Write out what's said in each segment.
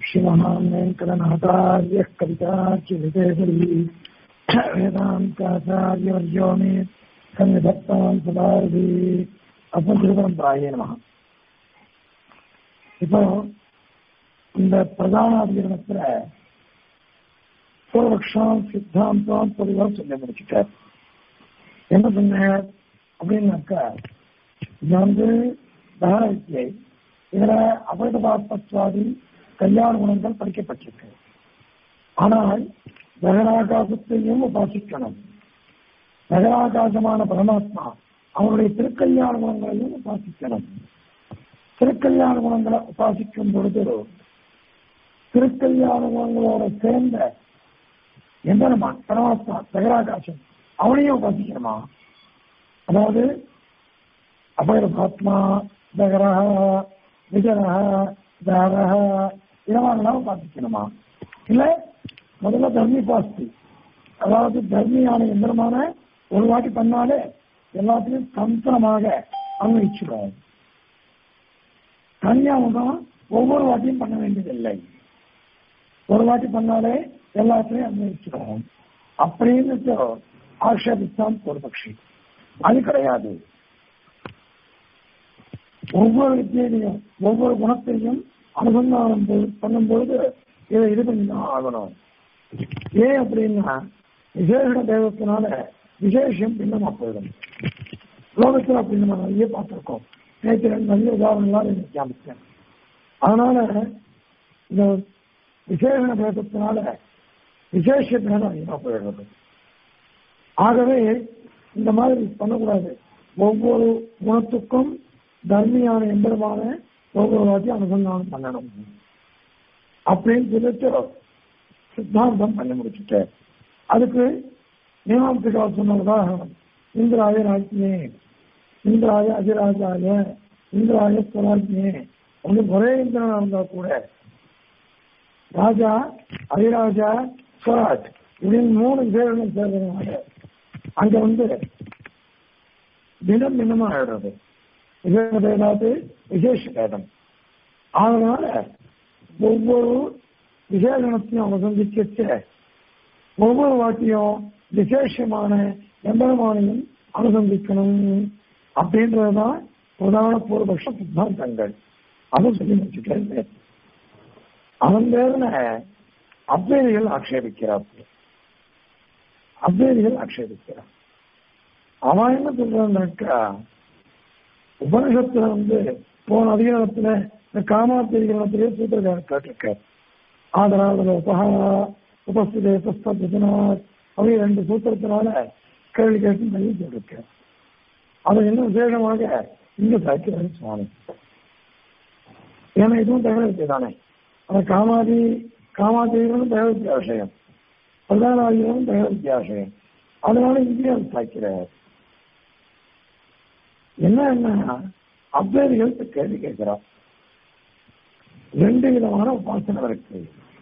श्रीमहान् वेङ्कटनाथार्यः कवितार्चिविदेशरी वेदान्ताचार्यवर्यो मे सन्निधत्तान् सदारதி அப்பந்திருபரம்பராயே நம இப்போ இந்த பிரதான அதிகரணத்துல பூர்வபக்ஷம் சித்தாந்தம் பொதுவாக சொல்லி முடிச்சுட்டார் என்ன சொன்னார் அப்படின்னாக்கா இது வந்து தகர வித்தியை இதுல அபரிதபாத்மத்வாதி கல்யாண குணங்கள் படிக்கப்பட்டிருக்கு ஆனால் தகராகாசத்தையும் உபாசிக்கணும் தகராகாசமான பரமாத்மா அவருடைய திருக்கல்யாண குணங்களையும் உபாசிக்கணும் திருக்கல்யாண குணங்களை உபாசிக்கும் பொழுது திருக்கல்யாண குணங்களோட சேர்ந்த எந்த நம்ம பரமாத்மா தகராகாசம் அவனையும் உபாசிக்கணுமா அதாவது அபயரபாத்மா தகரஹ விஜரஹ தாரஹ இதெல்லாம் உபாசிக்கணுமா இல்ல முதல்ல தர்மி பாஸ்தி அதாவது தர்மியான எந்திரமான ஒரு வாட்டி பண்ணாலே எல்லாத்தையும் தந்திரமாக அன்வயிச்சிடும் கன்னியாமுகம் ஒவ்வொரு வாட்டியும் பண்ண வேண்டியதில்லை ஒரு வாட்டி பண்ணாலே எல்லாத்தையும் அன்வயிச்சிடும் அப்படின்னு ஆக்ஷேபித்தான் ஒரு பட்சி அது கிடையாது ஒவ்வொரு வித்தியிலையும் ஒவ்வொரு குணத்தையும் அனுசந்தானம் பண்ணும்பொழுது இதை இது பண்ணி தான் ஆகணும் ஏன் அப்படின்னா விசேஷ தேவத்தினால விசேஷம் பின்னமா போயிடும் லோகத்தில் அப்படி நம்ம நிறைய பார்த்துருக்கோம் நேற்று ரெண்டு நல்ல உதாரணம்லாம் எனக்கு காமிச்சேன் அதனால இந்த விசேஷ பேதத்தினால விசேஷ பேதம் அதிகமாக போயிடுறது ஆகவே இந்த மாதிரி பண்ணக்கூடாது ஒவ்வொரு குணத்துக்கும் தர்மியான எம்பெருமான ஒவ்வொரு வாட்டியும் அனுசந்தானம் பண்ணணும் அப்படின்னு சொல்லிட்டு சித்தாந்தம் பண்ணி முடிச்சுட்டு அதுக்கு மீமாம்சிகா சொன்ன உதாரணம் இந்திராய ராஜ்யே இந்திராய அதிராஜாய இந்திராய ஸ்வராஜ்யே உங்களுக்கு ஒரே இந்திரனா இருந்தா கூட ராஜா அதிராஜா ஸ்வராஜ் இப்படின்னு மூணு பேர்களும் சேர்றதுனால அங்க வந்து தினம் தினமா ஆயிடுறது விசேஷ பேதாது விசேஷ பேதம் அதனால ஒவ்வொரு விசேஷனத்தையும் அவங்க சந்திக்க ஒவ்வொரு வாட்டியும் விசேஷமான எம்பெருமானையும் அனுசந்திக்கணும் அப்படின்றதுதான் பிரதான பூர்வபக்ஷ சித்தாந்தங்கள் அதை சொல்லி முடிச்சுட்டேன் அவன் பேர்ல அத்வைதிகள் ஆக்ஷேபிக்கிறார் அத்வைதிகள் ஆக்ஷேபிக்கிறார் அவன் என்ன சொல்றான்னாக்கா உபனிஷத்துல வந்து போன அதிகாரத்துல இந்த காமாத்திரிகரணத்திலே சூத்திரக்காரர் காட்டிருக்கார் ஆதரவு உபகாரா உபஸ்திதே புஸ்தனாத் அப்படி ரெண்டு சூத்திரத்தினால கேள்வி கேட்டு சொல்லி சொல்லிருக்கார் அதை இன்னும் விசேஷமாக இங்க சாய்க்கிறாரு சுவாமி ஏன்னா இதுவும் தகவல் தானே அந்த காமாதி காமாதிகளும் தகவல் விஷயம் பிரதானாதிகளும் தகவல் விஷயம் அதனால இங்கேயும் அது சாய்க்கிறார் என்ன என்னன்னா அத்வைதிகள் கேள்வி கேட்கிறார் ரெண்டு விதமான உபாசனம் இருக்கு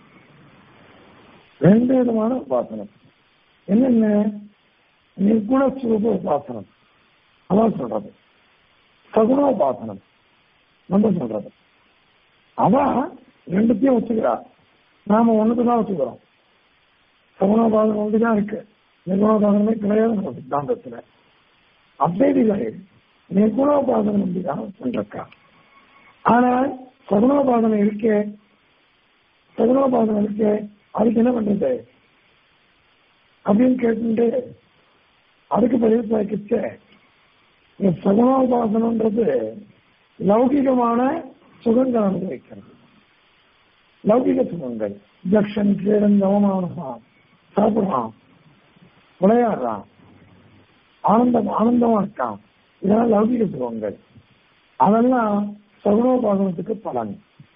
ரெண்டு விதமான உபாசனம் என்னென்ன நிர்குணஸ்வரூப உபாசனம் அதான் சொல்றது சகுண உபாசனம் நம்ம சொல்றது அவன் ரெண்டுத்தையும் வச்சுக்கிறா நாம ஒண்ணுக்கு தான் வச்சுக்கிறோம் சகுணோபாதனம் ஒன்றுதான் இருக்கு நிர்குணோபாதனமே கிடையாது நம்ம சித்தாந்தத்துல அத்வைதிகள் நிர்குணோபாதனம் ஒன்றுதான் சொல்றக்கா ஆனால் சகுணோபாதனம் இருக்கே சகுணோபாதனம் இருக்கே அதுக்கு என்ன பண்றது அப்படின்னு கேட்டு அதுக்கு பதில் பார்க்கிச்ச இந்த சகுணோபாசனன்றது லௌகிகமான சுகங்கள் அனுபவிக்கிறது லௌகிக சுகங்கள் ஜக்ஷன் கிரீடன் கவமானதான் சாப்பிடுறான் விளையாடுறான் ஆனந்தம் ஆனந்தமா இருக்கான் இதெல்லாம் லௌகிக சுகங்கள் அதெல்லாம் சகுணோபாசனத்துக்கு பலன்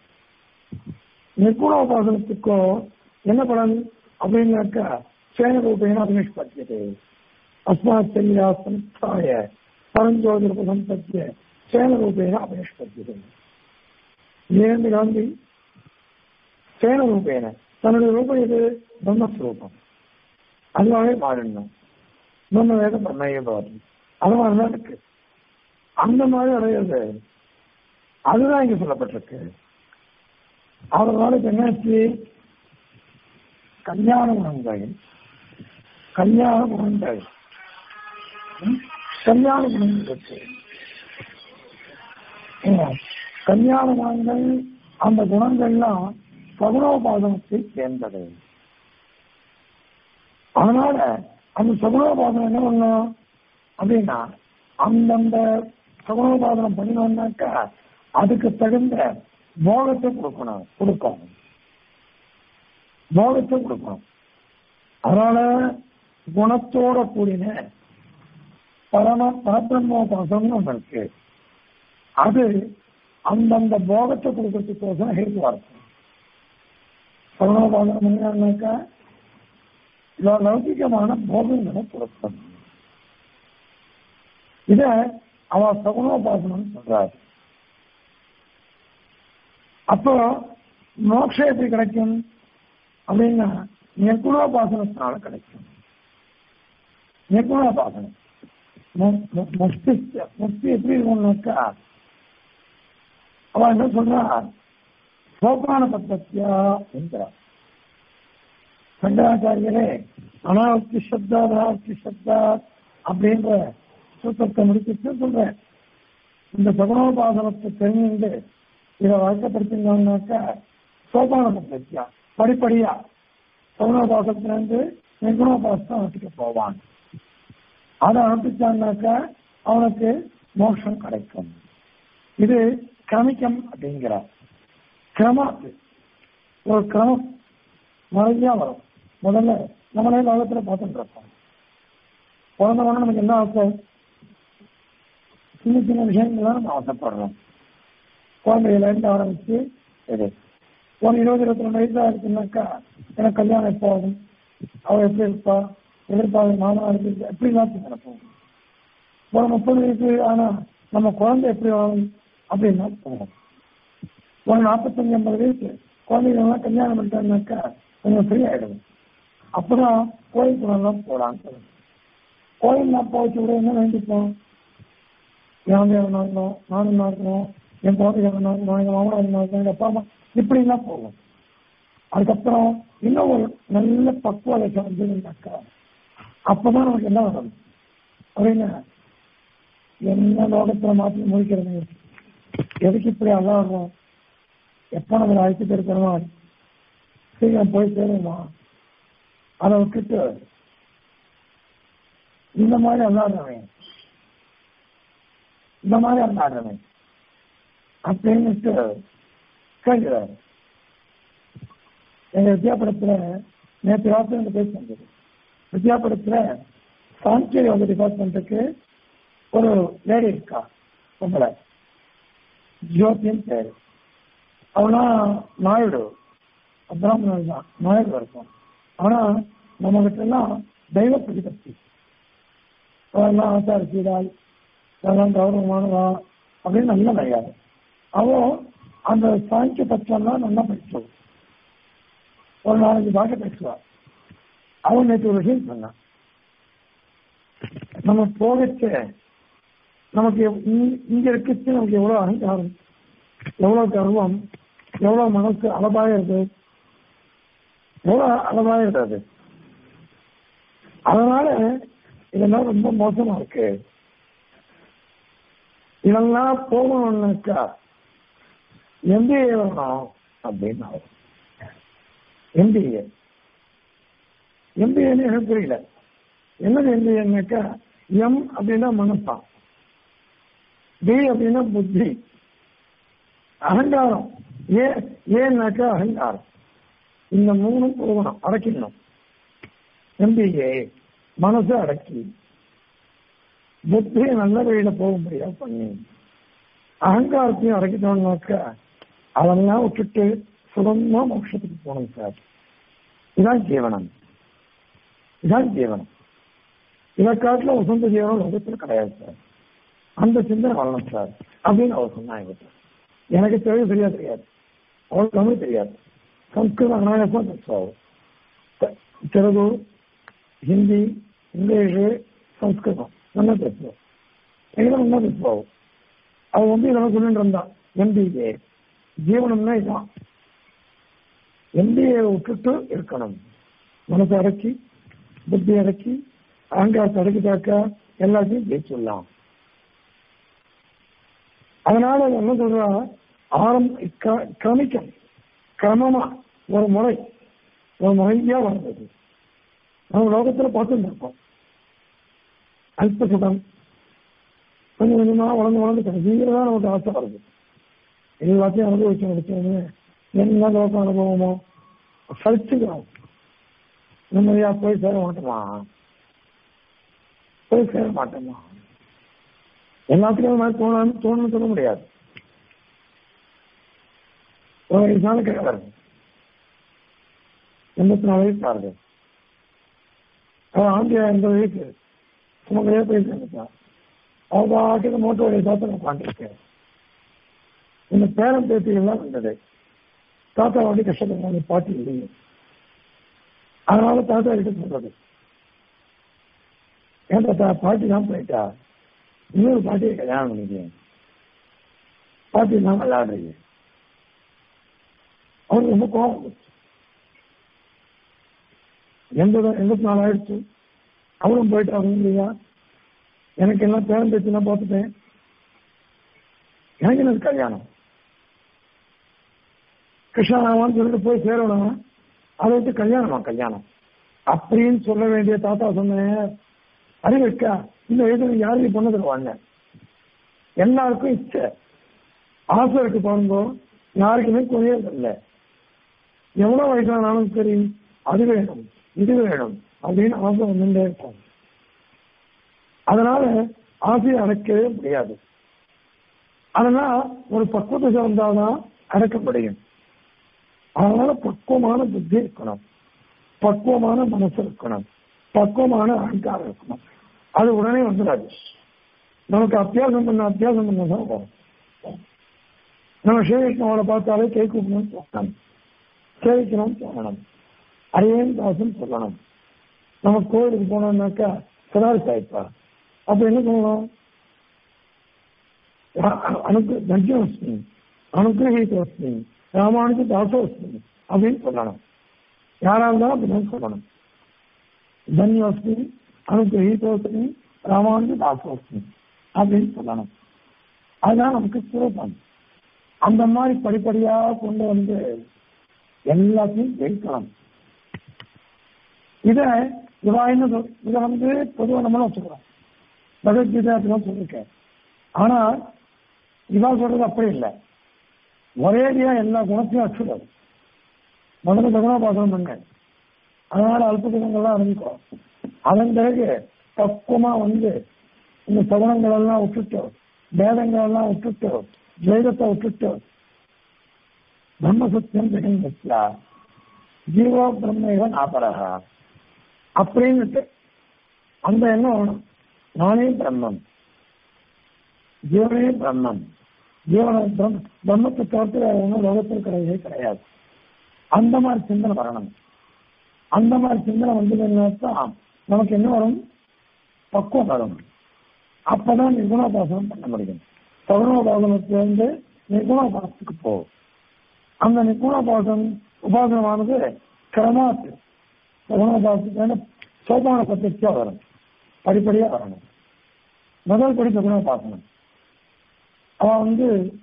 நிர்குணோபாசனத்துக்கோ என்ன பலன் அப்படின்னாக்கா சேனரூபேன அபினிஷ்பத்தியது அஸ்மாத் சரீராசனாய பரஞ்சோதிரபசம்பத்திய சேனரூபேன அபினிஷ்பத்தியது ஏந்து காந்தி சேனரூபேன தன்னுடைய ரூபம் இது பிரம்மஸ்வரூபம் அதுவாகவே மாறிடணும் பிரம்ம வேதம் பிரம்மையே பவதி அது மாதிரிதான் இருக்கு அந்த மாதிரி அடையிறது அதுதான் இங்க சொல்லப்பட்டிருக்கு அதனால இப்ப என்னாச்சு கல்யாண குணங்கள் கல்யாண குணங்கள் ம்? கல்யாண குணங்கள் இருக்கு ஏங்க, கல்யாண குணங்கள் அந்த குணங்கள்லாம் சகுனோபாதனத்தை சேர்ந்தது அதனால அந்த சகுனோபாதனம் என்ன பண்ணும் அப்படின்னா அந்தந்த சகுனோபாதனம் பண்ணினோம்னாக்கா அதுக்கு தகுந்த போகத்தை கொடுக்கணும் கொடுக்கும் போகத்தை கொடுக்கணும் அதனால குணத்தோட கூடின பரம பரபிரம்மோபாசம்னு ஒன்று இருக்கு அது அந்தந்த போகத்தை கொடுக்கறதுக்கோசம் ஹேதுவா இருக்கும் சகுனோபாசனம் என்னன்னாக்கா லௌ- லௌகிகமான போகங்களை கொடுக்கும் இத அவ சகுனோபாசனம் சொல்றாரு அப்போ மோட்சம் எப்படி கிடைக்கும் அப்படின்னா நிர்குணோபாசனத்தினால கிடைக்கும் நிர்குணோபாசனம் மு- மு- முக்தி முக்தி எப்படி இருக்கும்னாக்கா அவ என்ன சொல்றா சோபான பத்தத்தியா என்கிறார் சங்கராச்சாரியரே அனாவர்த்தி சப்தா அனாவர்த்தி சப்தா அப்படின்ற சூத்திரத்தை முடிச்சுட்டு சொல்றேன் இந்த சகுனோபாசனத்தை தெரிஞ்சுட்டு இதை வழக்கப்படுத்தினாக்கா சோபான பத்தத்தியா படிப்படியா சகுனோபாசத்திலிருந்து நிர்குணோபாசனம் வச்சுக்க போவான் அதை அனுப்பிச்சான்னாக்கா அவனுக்கு மோட்சம் கிடைக்கும் இது கிரமிக்கம் அப்படிங்கிறார் கிரமாத்து ஒரு கிரமம் நிறையா வரும் முதல்ல நம்மளே லோகத்துல பார்த்துட்டு இருப்போம் பிறந்த உடனே நமக்கு என்ன ஆசை சின்ன சின்ன விஷயங்கள் நம்ம ஆசைப்படுறோம் குழந்தையில இருந்து ஆரம்பிச்சு இது ஒரு இருபது இருபத்தி ரெண்டு வயசா இருக்குன்னாக்கா எனக்கு கல்யாணம் எப்போ ஆகும் அவ எப்படி இருப்பா எதிர்பார்க்க மாமனா இருக்கு எப்படி எல்லாம் நினைப்போம் ஒரு முப்பது வயசு ஆனா நம்ம குழந்தை எப்படி ஆகும் அப்படின்னா போகும் ஒரு நாற்பத்தஞ்சு ஐம்பது வயசு குழந்தைகள்லாம் கல்யாணம் பண்ணிட்டாங்கனாக்கா கொஞ்சம் ஃப்ரீ ஆயிடும் அப்பதான் கோயில் குணம்லாம் போலான்னு சொல்லுங்க கோயில்லாம் போச்சு கூட என்ன வேண்டிப்போம் என் நல்லா இருக்கணும் நானும் நல்லா இருக்கணும் என் குழந்தைகள் நல்லா இருக்கணும் எங்க மாமனார் நல்லா இருக்கணும் எங்க அப்பா அம்மா இப்படிலாம் போகும் அதுக்கப்புறம் இன்னும் ஒரு நல்ல பக்குவ வயசு வந்ததுன்னாக்கா அப்பதான் நமக்கு என்ன வரும் அப்படின்னா என்ன லோகத்துல மாற்றி முடிக்கிறது எதுக்கு இப்படி அல்லாடுறோம் எப்ப நம்ம அழைச்சிட்டு இருக்கிறோமோ சீக்கிரம் போய் சேருமா அதை விட்டுட்டு இந்த மாதிரி அல்லாடுறவன் இந்த மாதிரி அல்லாடுறவன் அப்படின்னுட்டு கேட்கிறாரு எங்க வித்யாபுரத்துல நேற்று ராத்திரி எனக்கு பேசி வந்தது வித்யாபுரத்துல சாங்கிய யோக டிபார்ட்மெண்ட்டுக்கு ஒரு லேடி இருக்கா உங்களை ஜோதின்னு பேரு அவனா நாயுடு பிராமணன் தான் நாயுடு இருக்கும் ஆனா நம்ம கிட்ட எல்லாம் தெய்வ பிரதிபத்தி அவெல்லாம் ஆச்சார சீடால் அதெல்லாம் கௌரவமானவா அப்படின்னு நல்ல கிடையாது அவ அந்த சாங்கிய பட்சம்லாம் நல்லா படிச்சோம் ஒரு நாலஞ்சு பாக்க பேசுவா அவன் நேற்று ஒரு விஷயம் சொன்னான் நம்ம போகச்ச நமக்கு எவ்- இங்க- இங்க இருக்கச்சு நமக்கு எவ்வளவு அகங்காரம் எவ்வளவு கர்வம் எவ்வளவு மனசு அளபாயிருது எவ்வளவு அளபாயிருது அதனால இதெல்லாம் ரொம்ப மோசமா இருக்கு இதெல்லாம் போகணும்னாக்கா எம்பிஏ வரணும் அப்படின்னு எம்பிஏ எம்பிஏன்னு எனக்கு புரியல என்னது எம்பிஏன்னாக்கா எம் அப்படின்னா மனசான் பி அப்படின்னா புத்தி அகங்காரம் ஏ ஏன்னாக்கா அகங்காரம் இந்த மூணும் போகணும் அடக்கிடணும் எம்பிஏ மனசை அடக்கி புத்தியை நல்ல வழியில போக முடியாது பண்ணி அகங்காரத்தையும் அடக்கிட்டோம்னாக்கா அதெல்லாம் விட்டுட்டு சுகமா மோட்சத்துக்கு போகணும் சார் இதான் ஜீவனம் இதான் ஜீவனம் இதை காட்டில உசந்த ஜீவனம் லோகத்தில் கிடையாது சார் அந்த சிந்தனை வரணும் சார் அப்படின்னு அவர் சொன்னாங்க என்கிட்ட. எனக்கு தெரியும் சரியா தெரியாது அவளுக்கு தமிழ் தெரியாது சம்ஸ்கிருதம் அனாயாசமா பேசுவாள் தெ- தெலுங்கு ஹிந்தி இங்கிலீஷு சம்ஸ்கிருதம் நல்லா பேசுவோம் எல்லாம் நல்லா பேசுவாள் அவ வந்து இதெல்லாம் சொல்லிட்டு இருந்தான் எம்பிஏ ஜீவனம்னா இதான் எந்தியை விட்டுட்டு இருக்கணும் மனசை அடக்கி புத்தி அடக்கி அகங்காரத்தை அடக்கிட்டாக்கா எல்லாத்தையும் ஜெயிச்சுடலாம் அதனால என்ன சொல்றா ஆரம்ப கிரமிக்கம் கிரமமா ஒரு முறை ஒரு முறையா வளர்ந்தது நம்ம லோகத்துல பார்த்துட்டு இருக்கோம் அல்பசுடம் கொஞ்சம் கொஞ்சமா வளர்ந்து வளர்ந்து கடைசியில தான் நமக்கு ஆசை வருது எல்லாத்தையும் அனுபவிச்சு முடிச்சோன்னு என்ன லோக அனுபவமோ சலிச்சுக்கிறோம் நிம்மதியா போய் சேர மாட்டோமா போய் சேர மாட்டோமா எல்லாத்துக்கும் மாதிரி தோணான்னு தோணுன்னு சொல்ல முடியாது ஒரு வயசான கிழவர் எண்பத்தி நாலு வயசு பாருங்க அவன் ஆண்டியா எண்பது வயசு சுமங்கலையா போய் சேர்ந்துட்டான் அவன் பாட்டுக்கு மோட்டர் வழியை பார்த்து நான் உட்காந்துருக்கேன் இந்த பேரம் பேத்திகள்லாம் வந்தது தாத்தா வந்து கஷ்டப்படுறாங்க பாட்டி இல்லையே அதனால தாத்தா கிட்ட சொல்றது ஏன் தாத்தா பாட்டி தான் போயிட்டா இன்னொரு பாட்டியை கல்யாணம் பண்ணிக்கிறேன் பாட்டி தான் விளையாடுறீங்க அவருக்கு ரொம்ப கோபம் வந்துச்சு. எண்பது எண்பத்தி நாலு ஆயிடுச்சு அவரும் போயிட்டு அவங்க இல்லையா எனக்கு எல்லாம் பேரம் பேச்சுலாம் பார்த்துட்டேன் எனக்கு எனக்கு கல்யாணம் கிருஷ்ணாவான்னு சொல்லிட்டு போய் சேரணும் அதை விட்டு கல்யாணமா கல்யாணம் அப்படின்னு சொல்ல வேண்டிய தாத்தா சொன்னேன் அறிவிக்கா இந்த வயசுல யாருக்கு பொண்ணு தருவாங்க எல்லாருக்கும் இச்சை ஆசை இருக்கு பாருங்க யாருக்குமே குறையது இல்லை எவ்வளவு வயசானாலும் சரி அது வேணும் இது வேணும் அப்படின்னு ஆசை வந்துட்டே இருக்கும் அதனால ஆசையை அடக்கவே முடியாது அதனால ஒரு பக்குவத்தை சார்ந்தாதான் அடக்க முடியும் அதனால பக்குவமான புத்தி இருக்கணும் பக்குவமான மனசு இருக்கணும் பக்குவமான அகங்காரம் இருக்கணும் அது உடனே வந்துடாது நமக்கு அத்தியாசம் பண்ண அத்தியாசம் பண்ண தான் வரும் நம்ம சேவிக்கணவனை பார்த்தாலே கை கூப்பணும் தோணணும் சேவிக்கணும் தோணணும் அறிவேன் தாசன் சொல்லணும் நம்ம கோயிலுக்கு போனோம்னாக்கா சதாரி சாய்ப்பா அப்ப என்ன சொல்லணும் அனுக்கு தஞ்சோஸ்மி அனுகிரகிதோஸ்மி ராமானுஜ தாசோஸ்மி அப்படின்னு சொல்லணும் யாரா இருந்தாலும் அப்படிதான் சொல்லணும் தன்யோஸ்மி அனுகிரகிதோஸ்மி ராமானுஜ தாசோஸ்மி அப்படின்னு சொல்லணும் அதுதான் நமக்கு சுரூபம் அந்த மாதிரி படிப்படியா கொண்டு வந்து எல்லாத்தையும் ஜெயிக்கணும் இத இவா என்ன சொல் இதை வந்து பொதுவாக நம்மளும் வச்சுக்கிறோம் பகவத்கீதை அப்படிதான் சொல்லியிருக்கேன் ஆனா இவா சொல்றது அப்படி இல்லை ஒரேடியா எல்லா குணத்தையும் வச்சுக்கிறது முதல்ல பகவாபாசனம் பண்ண அதனால அல்ப குணங்கள்லாம் அறிஞ்சிக்கும் அதன் பிறகு பக்குவமா வந்து இந்த சகுனங்கள் எல்லாம் விட்டுட்டு பேதங்கள் எல்லாம் விட்டுட்டு துவைதத்தை விட்டுட்டு பிரம்ம சத்தியம் ஜெகன்யா ஜீவோ பிரம்ம நாபரகா அப்படின்னுட்டு அந்த எண்ணம் வேணும் நானே பிரம்மம் ஜீவனே பிரம்மம் ஜீவன பிரம் பிரம்மத்தை தவிர்த்து வேற ஒன்றும் லோகத்தில் கிடையவே கிடையாது அந்த மாதிரி சிந்தனை வரணும் அந்த மாதிரி சிந்தனை வந்ததுன்னா தான் நமக்கு என்ன வரும் பக்குவம் வரும் அப்பதான் நிர்குணோபாசனம் பண்ண முடியும் சகுணோபாசனத்திலிருந்து நிர்குணோபாசத்துக்கு போகும் அந்த நிர்குணோபாசனம் உபாசனமானது கிரமாத்து சகுணோபாசத்துக்கு சோபான பத்திரிக்கையா வரும் படிப்படியா வரணும் முதல் படி சகுணோபாசனம் அவன் வந்து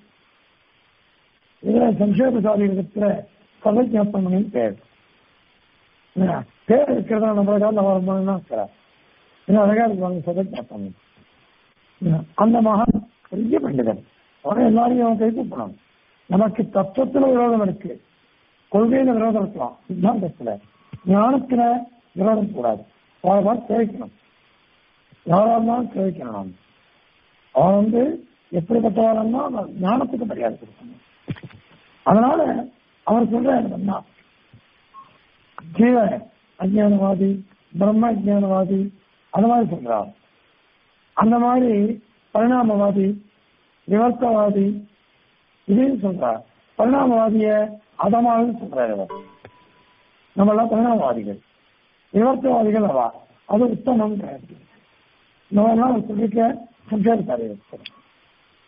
இதுல சம்ஷேபசாரி இடத்துல சதஜாத்தமணி பேர் என்ன, பேர் இருக்கிறதா நம்மளுக்காக நம்ம வரணும்னா இருக்கிறார் இன்னும் அழகா இருப்பாங்க சதஜாத்தமணி அந்த மகான் பெரிய பண்டிதன் அவன் எல்லாரையும் அவன் கை கூப்பணும் நமக்கு தத்துவத்துல விரோதம் இருக்கு கொள்கையில விரோதம் இருக்கலாம் சித்தாந்தத்துல ஞானத்துல விரோதம் கூடாது அவரை பார்த்து சேவிக்கணும் யாரா இருந்தாலும் சேவிக்கணும் நாம் அவன் வந்து எப்படிப்பட்டவரன்னா அவன் ஞானத்துக்கு மரியாதை கொடுக்கணும் அதனால அவர் சொல்ற என்னன்னா ஜீவ அஜானவாதி பிரம்ம அஜானவாதி அந்த மாதிரி சொல்றார் அந்த மாதிரி பரிணாமவாதி விவர்த்தவாதி இதையும் சொல்றார் பரிணாமவாதிய அதமாக சொல்றாரு அவர் நம்ம எல்லாம் பரிணாமவாதிகள் விவர்த்தவாதிகள் அவா அது உத்தமம் கிடையாது நம்ம எல்லாம் சொல்லிக்க சம்சாரிக்காரி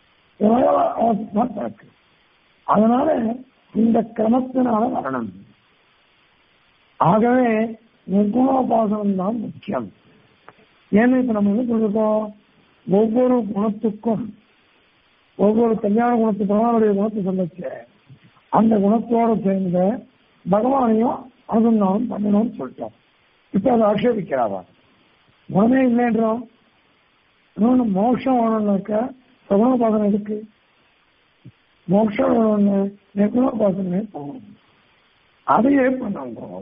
இருக்கு அதனால இந்த கிரமத்தினால வரணும் ஆகவே நிர்குணோபாசனம் தான் முக்கியம் ஏன்னா இப்ப நம்ம என்ன சொல்லிருக்கோம் ஒவ்வொரு குணத்துக்கும் ஒவ்வொரு கல்யாண குணத்து பகவானுடைய குணத்தை சொல்லச்ச அந்த குணத்தோட சேர்ந்த பகவானையும் அனுசந்தானம் பண்ணணும்னு சொல்லிட்டோம் இப்ப அதை ஆட்சேபிக்கிறாவா குணமே இல்லைன்றோம் இன்னொன்னு மோட்சம் வேணும்னாக்கா சகுணோபாசனம் இருக்கு மோட்சம் வேணும்னு நிர்குணோபாசனமே போகணும் அதையே பண்ணுவோம்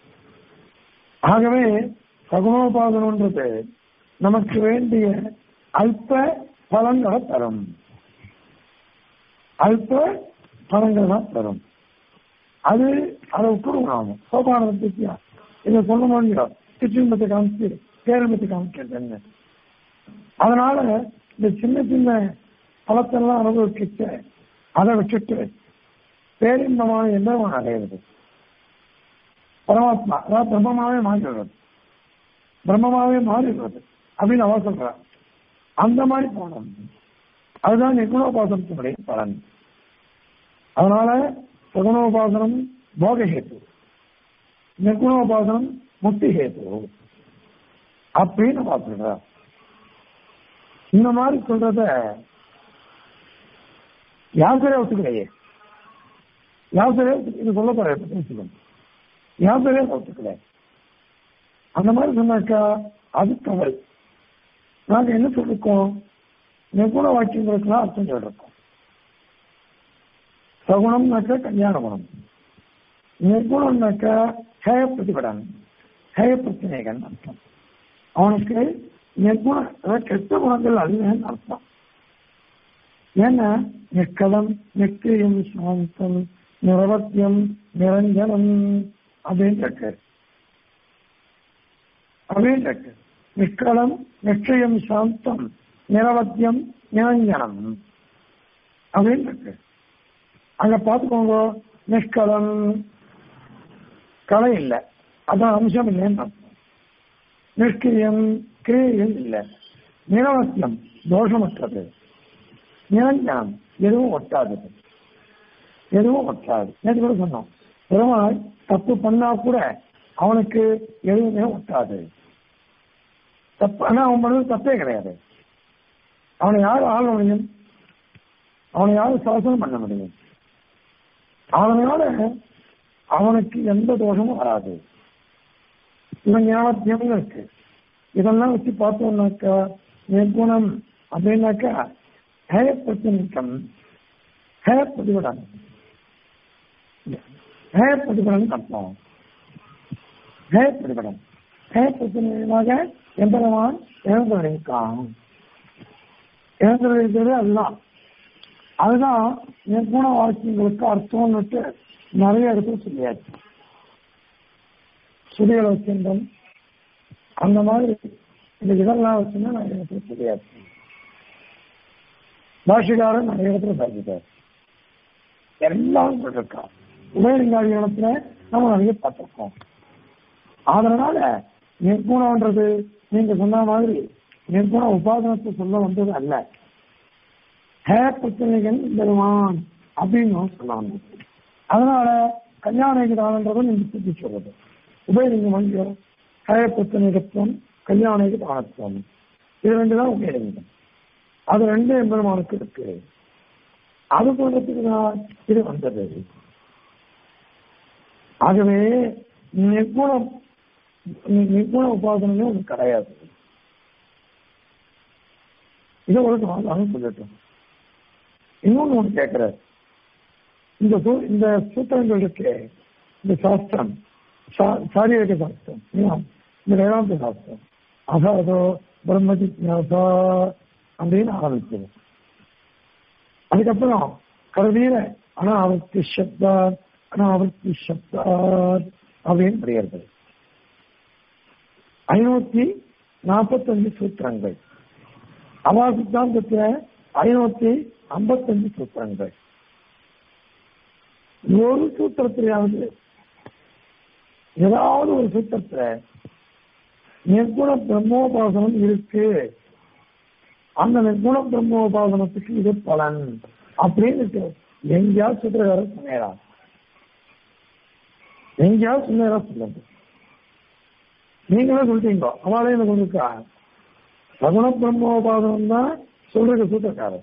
ஆகவே சகுணோபாசனம்ன்றது நமக்கு வேண்டிய அல்ப பலன்களை தரும் அல்ப பலன்களை தான் தரும் அது அதை விட்டுருவோம் சோபானத்துக்கு இதை சொல்ல முடியும் சிற்றின்பத்தை காமிச்சு பேரம்பத்தை காமிக்கிறது அதனால இந்த சின்ன சின்ன பலத்தெல்லாம் அனுபவிக்கிச்ச அதை வச்சுட்டு பேரின்பமான எந்திரமான அடையிறது பரமாத்மா அதாவது பிரம்மமாவே மாறிடுறது பிரம்மமாவே மாறிடுறது அப்படின்னு அவ சொல்றா அந்த மாதிரி போனோம் அதுதான் நிகுணோபாசனத்தினுடைய பலன் அதனால சகுணோபாசனம் போகஹேத்து நிர்குணோபாசனம் முக்தி ஹேத்து அப்படின்னு பார்த்துடுறா இந்த மாதிரி சொல்றத யாசரே ஒத்துக்கலையே யாசரே இது சொல்ல போற சொல்லுங்க யாசரே ஒத்துக்கல அந்த மாதிரி சொன்னாக்கா அது தவறு நாங்க என்ன சொல்லிருக்கோம் நிர்குண வாக்கியங்களுக்கெல்லாம் அர்த்தம் சொல்லிருக்கோம் சகுணம்னாக்கா கல்யாண குணம் நிர்குணம்னாக்கா ஹேய பிரதிபடன் ஹேய பிரச்சனைகள் அர்த்தம் அவனுக்கு நிர்குண அதாவது கெட்ட குணங்கள் அல்லன்னு அர்த்தம் ஏன்னா நிற்கலம் நிற்கியம் சாந்தம் நிரவத்தியம் நிரஞ்சனம் அப்படின்னு இருக்கு அப்படின்னு இருக்கு நிற்கலம் நிச்சயம் சாந்தம் நிரவத்தியம் நிரஞ்சனம் அப்படின்னு இருக்கு அங்க பார்த்துக்கோங்க நிஷ்கலம் கலை இல்லை அதான் அம்சம் இல்லைன்னு அர்த்தம் நிஷ்கிரியம் கிரியம் இல்லை நிரவத்தியம் தோஷமற்றது நிரஞ்சனம் எதுவும் ஒட்டாதது எதுவும் ஒட்டாது நேற்று கூட சொன்னோம் பெருமாள் தப்பு பண்ணா கூட அவனுக்கு எதுவுமே ஒட்டாது தப்பு ஆனா அவன் பண்ணது தப்பே கிடையாது அவனை யார் ஆள முடியும் அவனை யாரும் சாசனம் பண்ண முடியும் அதனால அவனுக்கு எந்த தோஷமும் வராது இவன் ஞாபகத்தியம் இருக்கு இதெல்லாம் வச்சு பார்த்தோம்னாக்கா நிர்குணம் அப்படின்னாக்கா ஹேய பிரச்சனைக்கம் ஹேய பிரதிபடன் ஹேய பிரதிபடன் அர்த்தம் ஹேய பிரதிபடன் ஹேய பிரச்சனையாக எம்பெருமான் இழந்திருக்கான் இழந்திருக்கிறது அதுதான் அதுதான் நிர்குண வாக்கியங்களுக்கு அர்த்தம்னுட்டு நிறைய இடத்துல சொல்லியாச்சு சுதிகளை வச்சிருந்தோம் அந்த மாதிரி இந்த இதெல்லாம் வச்சுன்னா நிறைய இடத்துல சொல்லியாச்சு பாஷிகாரன் நிறைய இடத்துல சாதித்தார் எல்லாம் சொல்லிருக்கான் உபயலிங்காதி இடத்துல நம்ம நிறைய பார்த்திருக்கோம் அதனால நிர்குணம்ன்றது நீங்க சொன்ன மாதிரி நிர்குண உபாதனத்தை சொல்ல வந்தது அல்ல ஹே பிரச்சனைகள் பெருமான் அப்படின்னு சொன்னாங்க அதனால கல்யாண தானன்றதும் நீங்க சுத்தி சொல்றது உபயலிங்கம் வந்து ஹே பிரச்சனைகத்துவம் கல்யாண தானத்துவம் இது ரெண்டு தான் உபயலிங்கம் அது ரெண்டு எம்பெருமானுக்கு இருக்கு அது சொல்றதுக்கு தான் இது வந்தது ஆகவே நிர்குணம் நிர்குண உபாசனமே ஒன்று கிடையாது இதை ஒரு நாளும் சொல்லட்டும் இன்னொன்னு ஒன்று கேட்கிறார் இந்த சூ- இந்த சூத்திரங்கள் இருக்கு இந்த சாஸ்திரம் சா- சாரீரக சாஸ்திரம் இல்லையா? இந்த வேதாந்த சாஸ்திரம் அசாதோ பிரம்ம ஜிக்ஞாசா அப்படின்னு ஆரம்பிச்சது அதுக்கப்புறம் கடைசியில அனாவர்த்தி சப்தார் அனாவர்த்தி சப்தார் அப்படின்னு முடிகிறது ஐநூத்தி நாற்பத்தஞ்சு சூத்திரங்கள் அவா சித்தாந்தத்துல ஐநூத்தி ஐம்பத்தஞ்சு சூத்திரங்கள் ஒரு சூத்திரத்திலாவது ஏதாவது ஒரு சூத்திரத்துல நிர்குண பிரம்மோபாசனம் இருக்கு அந்த நிர்குண பிரம்மோபாசனத்துக்கு இது பலன் அப்படின்னு எங்கேயாவது சூத்திரக்காரர் சொன்னேரா எங்கேயாவது சுந்தரா சொல்லுங்க நீங்களே சொல்லிட்டீங்க அவளே என்ன சொல்லிருக்கா சகுண பிரம்மோபாதனம் தான் சொல்றது சூத்திரக்காரர்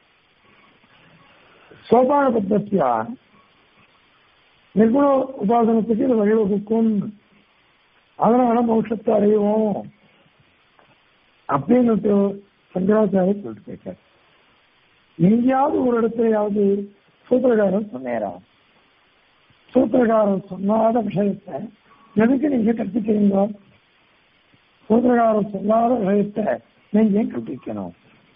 சோபான பத்தத்தியா நிர்குண உபாசனத்துக்கு இது வழிவகுக்கும் அதனால மோட்சத்தை அடைவோம் அப்படின்னு சங்கராச்சாரிய சொல்லிட்டு போயிருக்காரு எங்கேயாவது ஒரு இடத்துலயாவது சூத்திரக்காரன் சொன்னேரா சூத்திரக்காரன் சொல்லாத விஷயத்தை எதுக்கு நீங்க கற்பிக்கிறீங்க சூத்திரக்காரன் சொல்லாத விஷயத்தை நீங்க ஏன் கற்பிக்கணும்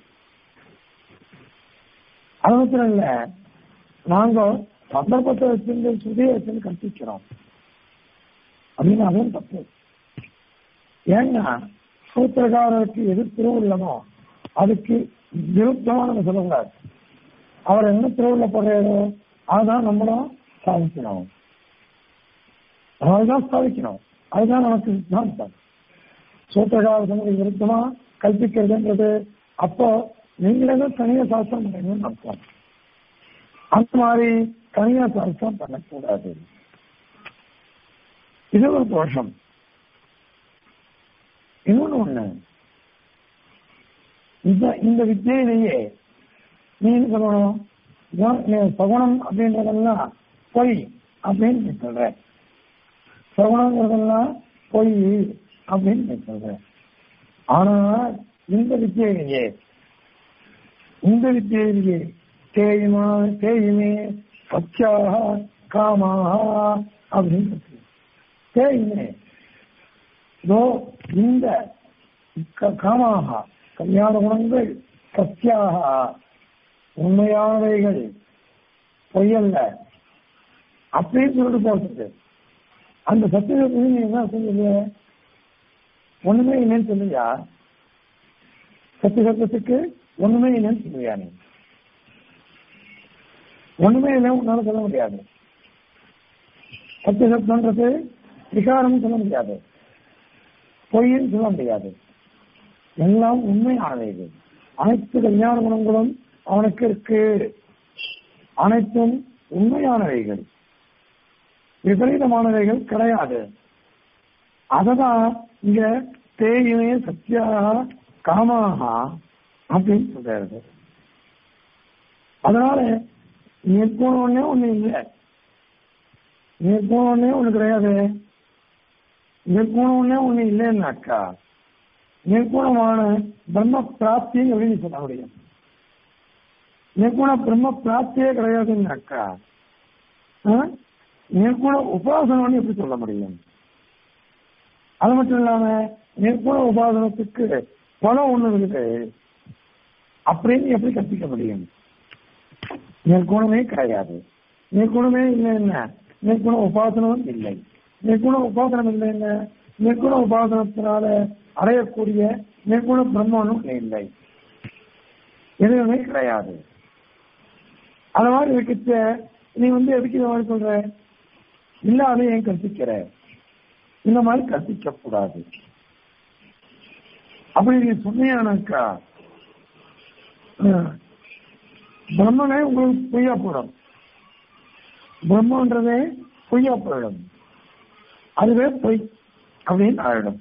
அது மாத்திரம் இல்ல நாங்க சந்தர்ப்பத்தை வச்சிருந்து சுதியை வச்சுன்னு கற்பிக்கிறோம் அப்படின்னு அதுவும் தப்பு ஏன்னா சூத்திரக்காரருக்கு எது திருவுள்ளமோ அதுக்கு விருத்தமான சொல்லக்கூடாது அவர் என்ன திருவுள்ள போடுறாரோ அதுதான் நம்மளும் சாதிக்கணும் அதுதான் சாதிக்கணும் அதுதான் நமக்கு சித்தாந்தம் சூத்திரகார சமூக விருத்தமா கல்பிக்கிறதுன்றது அப்போ நீங்களே தான் தனியா சாஸ்திரம் பண்ணணும்னு அர்த்தம் அந்த மாதிரி தனியா சாஸ்திரம் பண்ணக்கூடாது இது ஒரு தோஷம் இன்னொன்னு ஒண்ணு இந்த இந்த வித்தியிலேயே நீ என்ன சொல்லணும் குண- நீ சகுணம் அப்படின்றதெல்லாம் பொய் அப்படின்னு நீ சொல்ற சகுணங்கிறதெல்லாம் பொய் அப்படின்னு நீ சொல்ற ஆனா இந்த வித்தியிலேயே இந்த வித்தியிலேயே தேயுமா தேயுமே சத்தியாக காமாக அப்படின்னு இருக்கு. தேயுமே இதோ இந்த க- காமாக கல்யாண குணங்கள் சத்தியாக உண்மையானவைகள் பொய்யல்ல அப்படின்னு சொல்லிட்டு போறது அந்த சத்தியத்தை நீ என்ன சொல்லுங்க ஒண்ணுமே இல்லைன்னு சொல்லுவியா சத்திய சத்தத்துக்கு ஒண்ணுமே இல்லைன்னு சொல்லுவியா நீ ஒண்ணுமே இல்லை உன்னால சொல்ல முடியாது சத்திய சத்தம்ன்றது விகாரம் சொல்ல முடியாது பொய்ன்னு சொல்ல முடியாது எல்லாம் உண்மையானவைகள் அனைத்து கல்யாண குணங்களும் அவனுக்கு இருக்கு அனைத்தும் உண்மையானவைகள் விபரீதமானவைகள் கிடையாது அததான் இங்க தேயுமே சத்தியாக காமாக அப்படின்னு சொல்றாரு அதனால நிற்கணும்னே ஒண்ணு இல்லை நிற்கணும்னே ஒண்ணு கிடையாது நிர்குணம்னே ஒண்ணு இல்லைன்னாக்கா நிர்குணமான பிரம்ம பிராப்தி அப்படின்னு சொல்ல முடியும் நிர்குண பிரம்ம பிராப்தியே கிடையாதுன்னாக்கா ஆ? நிர்குண உபாசனம்னு எப்படி சொல்ல முடியும் அது மட்டும் இல்லாம நிர்குண உபாசனத்துக்கு பலம் ஒண்ணு இருக்குது அப்படின்னு எப்படி கற்பிக்க முடியும் நிர்குணமே கிடையாது நிர்குணமே இல்லை என்ன நிர்குண உபாசனமும் இல்லை நிர்குண உபாசனம் இல்லை என்ன நிர்குண உபாசனத்தினால அடையக்கூடிய நிர்குண பிரம்மனும் இல்லை எதுவுமே கிடையாது அது மாதிரி இருக்கிட்ட நீ வந்து எதுக்கு இந்த மாதிரி சொல்ற இல்லாத ஏன் கற்பிக்கிற இந்த மாதிரி கற்பிக்க கூடாது அப்படி நீ சொன்னியானாக்கா அஹ், பிரம்மனே உங்களுக்கு பொய்யா போடும் பிரம்மன்றதே பொய்யா போயிடும் அதுவே பொய் அப்படின்னு ஆயிடும்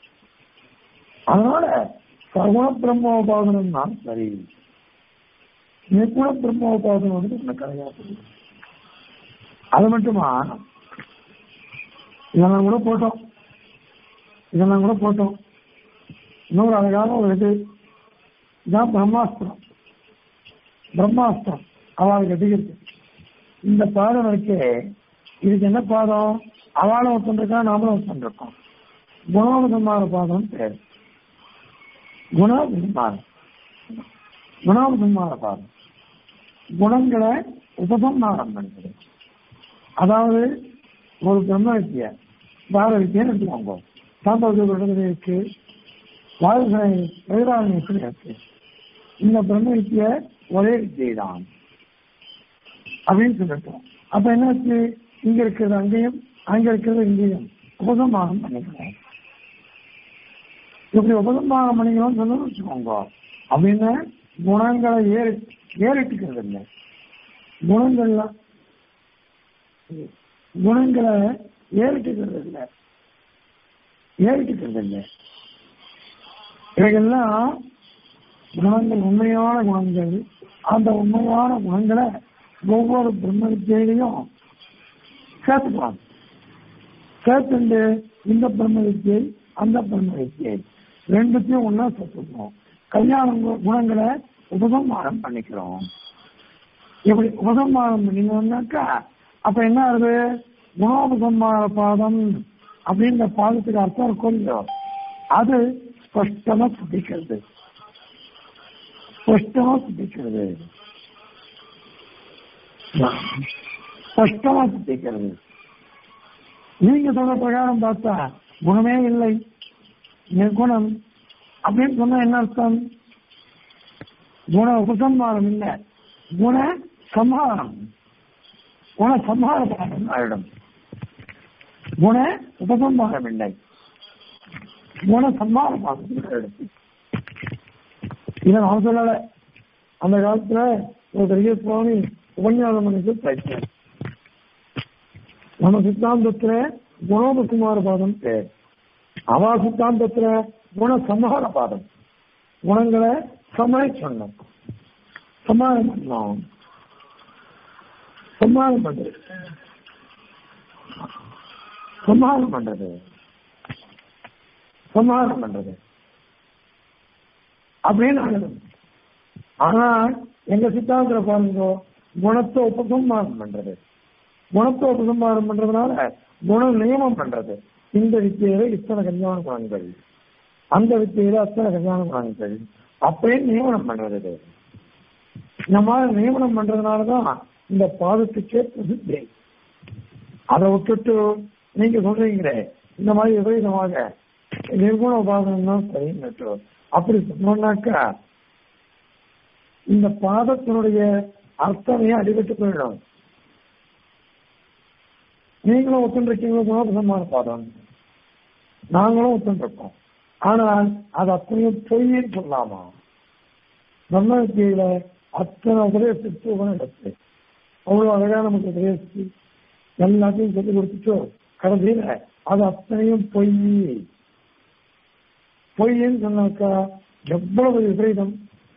அதனால சகுண பிரம்மோபாசனம் தான் சரி நிர்குண பிரம்மோபாசனம் வந்து ஒண்ணு கிடையாது அது மட்டுமா இதெல்லாம் கூட போட்டோம் இதெல்லாம் கூட போட்டோம் இன்னொரு அழகான ஒரு இது இதான் பிரம்மாஸ்திரம் பிரம்மாஸ்திரம் அவளுக்கு கட்டிக்கிறது இந்த பாதம் இருக்கே இதுக்கு என்ன பாதம் அவளும் ஒருத்தன் இருக்கா நாமளும் ஒருத்தன் இருக்கோம் குணோபசம்மார பாதம் பேர் குணோபசம்மாரம் குணோபசம்மார பாதம் குணங்களை உபசம்மாரம் பண்ணுறது அதாவது ஒரு பிரம்ம வித்திய பார வித்தியன்னு எடுத்துக்கோங்க சாந்தோக்கிய இருக்கு வாழ்க்கை வேதாரண்யத்தில் இருக்கு இந்த பிரம்ம வித்திய ஒரே வித்தியை தான் அப்படின்னு சொல்லிட்டோம் அப்ப என்னாச்சு இங்க இருக்கிறது அங்கேயும் அங்க இருக்கிறது இங்கேயும் உபசம்மானம் பண்ணிக்கலாம் இப்படி உபசம்மானம் பண்ணிக்கணும்னு சொல்லணும்னு வச்சுக்கோங்க அப்படின்னு குணங்களை ஏறி ஏறிட்டுக்கிறது இல்லை குணங்கள்லாம் குணங்களை ஏறிட்டுக்கிறது இல்லை ஏறிட்டுக்கிறது இல்லை இவைகள்லாம் குணங்கள் உண்மையான குணங்கள் அந்த உண்மையான குணங்களை ஒவ்வொரு பிரம்ம வித்தியிலையும் சேர்த்துக்கலாம் சேர்த்துண்டு இந்த பிரம்ம வித்தியை அந்த பிரம்ம வித்தியை ரெண்டுத்தையும் ஒன்னா சேர்த்துக்கணும் கல்யாண கு- குணங்களை உபசம்மானம் பண்ணிக்கிறோம் இப்படி உபசம்மானம் பண்ணினோம்னாக்கா அப்ப என்ன ஆகுது குணோபசம்மார பாதம் அப்படின்ற பாதத்துக்கு அர்த்தம் இருக்கும் இல்லையோ அது ஸ்பஷ்டமா சித்திக்கிறது ஸ்பஷ்டமா சித்திக்கிறது ஸ்பஷ்டமா சித்திக்கிறது நீங்க சொல்ற பிரகாரம் பார்த்தா குணமே இல்லை நிர்குணம் அப்படின்னு சொன்னா என்ன அர்த்தம் குண உபசம்மாரம் இல்லை குண சம்ஹாரம் குண சம்ஹார பாடம் ஆயிடும் குண உபசம்மாரம் இல்லை குண சம்ஹார பாடம் ஆயிடும் இதை நான் சொல்லல அந்த காலத்துல ஒரு பெரிய சுவாமி உபன்யாசம் பண்ணிட்டு பயிற்சியார் நம்ம சித்தாந்தத்துல குணோபகுமார பாதம் பேர் அவா சித்தாந்தத்துல குண சம்ஹார பாதம் குணங்களை சமாளி சொன்னோம் சமாளம் பண்ணோம் சம்மானம் பண்றது சம்ஹாரம் பண்றது சம்ஹாரம் பண்றது அப்படின்னு ஆகணும் ஆனா எங்க சித்தாந்திர பாருங்க குணத்தை உபசம்மாரம் பண்றது குணத்தை உபசம்மாரம் பண்றதுனால குண நியமம் பண்றது இந்த வித்தியில இத்தனை கல்யாண குணங்கள் அந்த வித்தியில அத்தனை கல்யாண குணங்கள் அப்படின்னு நியமனம் பண்றது இது. இந்த மாதிரி நியமனம் பண்றதுனாலதான் இந்த பாதத்துக்கே பிரசித்தி அதை விட்டுட்டு நீங்க சொல்றீங்களே இந்த மாதிரி விபரீதமாக நிர்குண உபாதனம் தான் சரின்னு அப்படி சொன்னோம்னாக்கா இந்த பாதத்தினுடைய அர்த்தமே அடிபட்டு போயிடும் நீங்களும் ஒத்துருக்கீங்களோ குணோபசமான பாதம் நாங்களும் ஒத்துருக்கோம் ஆனால் அது அத்தனையும் பொய்ன்னு சொல்லாமா நம்ம வித்தியில அத்தனை உபதேசித்து உபதம் எடுத்து அவ்வளவு அழகா நமக்கு உபதேசித்து எல்லாத்தையும் சொல்லி கொடுத்துட்டோ கடைசியில அது அத்தனையும் பொய் பொய்ன்னு சொன்னாக்கா எவ்வளவு விபரீதம்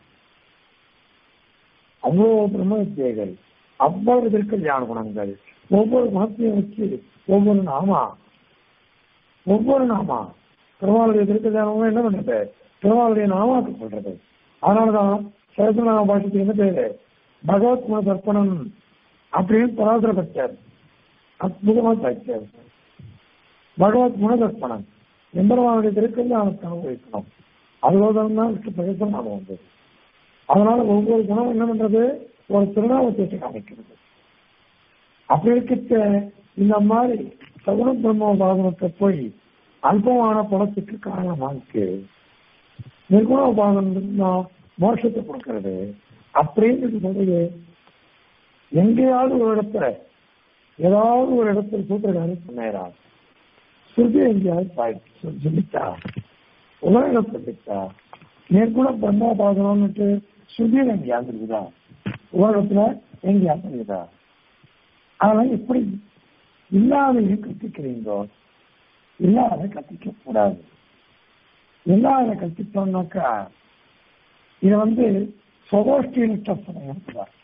அவ்வளவு பிரம்ம வித்தியைகள் அவ்வளவு திருக்கல்யாண குணங்கள் ஒவ்வொரு குணத்தையும் வச்சு ஒவ்வொரு நாமா ஒவ்வொரு நாமா பெருமாளுடைய திருக்கல்யாணம் என்ன பண்றது பெருமாளுடைய நாமாக்கு சொல்றது அதனாலதான் சேதநாம பாஷத்துக்கு என்ன பேரு பகவத் குண தர்ப்பணம் அப்படின்னு பராசர பச்சார் அற்புதமா தாச்சார் பகவத் குண தர்ப்பணம் எம்பெருமானுடைய திருக்கல்யாணத்தை அனுபவிக்கணும் அதுபோதான் தான் விஷ்ணு பிரகசனம் வந்தது அதனால ஒவ்வொரு குணம் என்ன பண்றது ஒரு திருநாமத்தை காமிக்கிறது அப்படி இருக்க இந்த மாதிரி சகுன பிரம்ம உபாதனத்தை போய் அல்பமான பணத்துக்கு காரணமாக்கு நிர்குண உபாதனம் தான் மோட்சத்தை கொடுக்கிறது அப்படின்னு சொல்றது எங்கேயாவது ஒரு இடத்துல ஏதாவது ஒரு இடத்துல சூத்திரகாரி சொன்னேரா சுருதி எங்கேயாவது பாய் சொல்~ சொல்லித்தா உலகம் சொல்லித்தா நிர்குண பிரம்மோபாதனம்னுட்டு சுருதியில் எங்கேயாவது இருக்குதா உலகத்துல எங்கேயாவது இருக்குதா அதனால எப்படி இல்லாதையும் கத்திக்கிறீங்களோ இல்லாத கத்திக்க கூடாது இல்லாத கத்திட்டோம்னாக்கா இது வந்து சொகோஷ்டியிட்ட சமயம்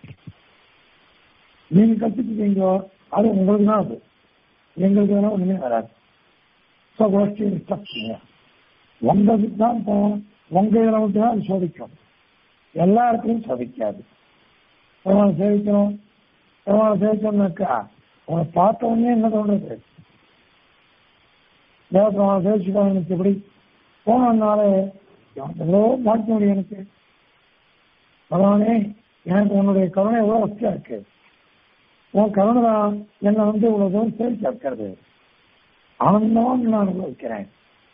நீங்க கத்திக்கிட்டீங்களோ அது உங்களுக்கு தான் அது எங்களுக்கு வேணா ஒண்ணுமே வராது சொகோஷ்டியிட்ட சமயம் உங்க சித்தாந்தம் உங்க இதில் மட்டும் தான் அது சோதிக்கும் எல்லா இடத்துலையும் சோதிக்காது பெருமாள் சேவிக்கணும் பெருமாள் சேவிச்சோம்னாக்கா உங்களை பார்த்த உடனே என்ன தோணுது தேவப்பெருமாள் சேவிச்சுக்கோ எனக்கு எப்படி போனதுனால எவ்வளோ பார்க்க முடியும் எனக்கு பகவானே எனக்கு உன்னுடைய கருணை எவ்வளோ வசதியா இருக்கு உன் கருணை தான் என்னை வந்து இவ்வளவு தூரம் சேவிச்சு இருக்கிறது ஆனந்தமா நான் அனுபவிக்கிறேன்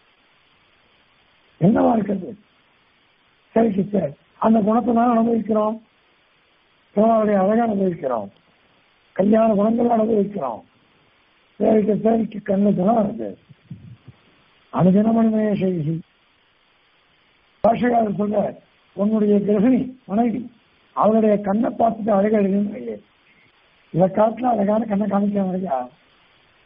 என்னவா இருக்கிறது சரிக்கு சார் அந்த குணத்தை தான் அனுபவிக்கிறோம் பெருமாளுடைய அழகை அனுபவிக்கிறோம் கல்யாண குணங்களை அனுபவிக்கிறோம் சேவிக்க சேவிக்க கண்ணு குணம் இருக்கு அனுதினமணிமய செய்தி பாஷகாரர் சொல்ற உன்னுடைய கிரகிணி மனைவி அவளுடைய கண்ணை பார்த்துட்டு அழகா எழுதுன்னு இதை காட்டில அழகான கண்ணை காமிக்க முடியா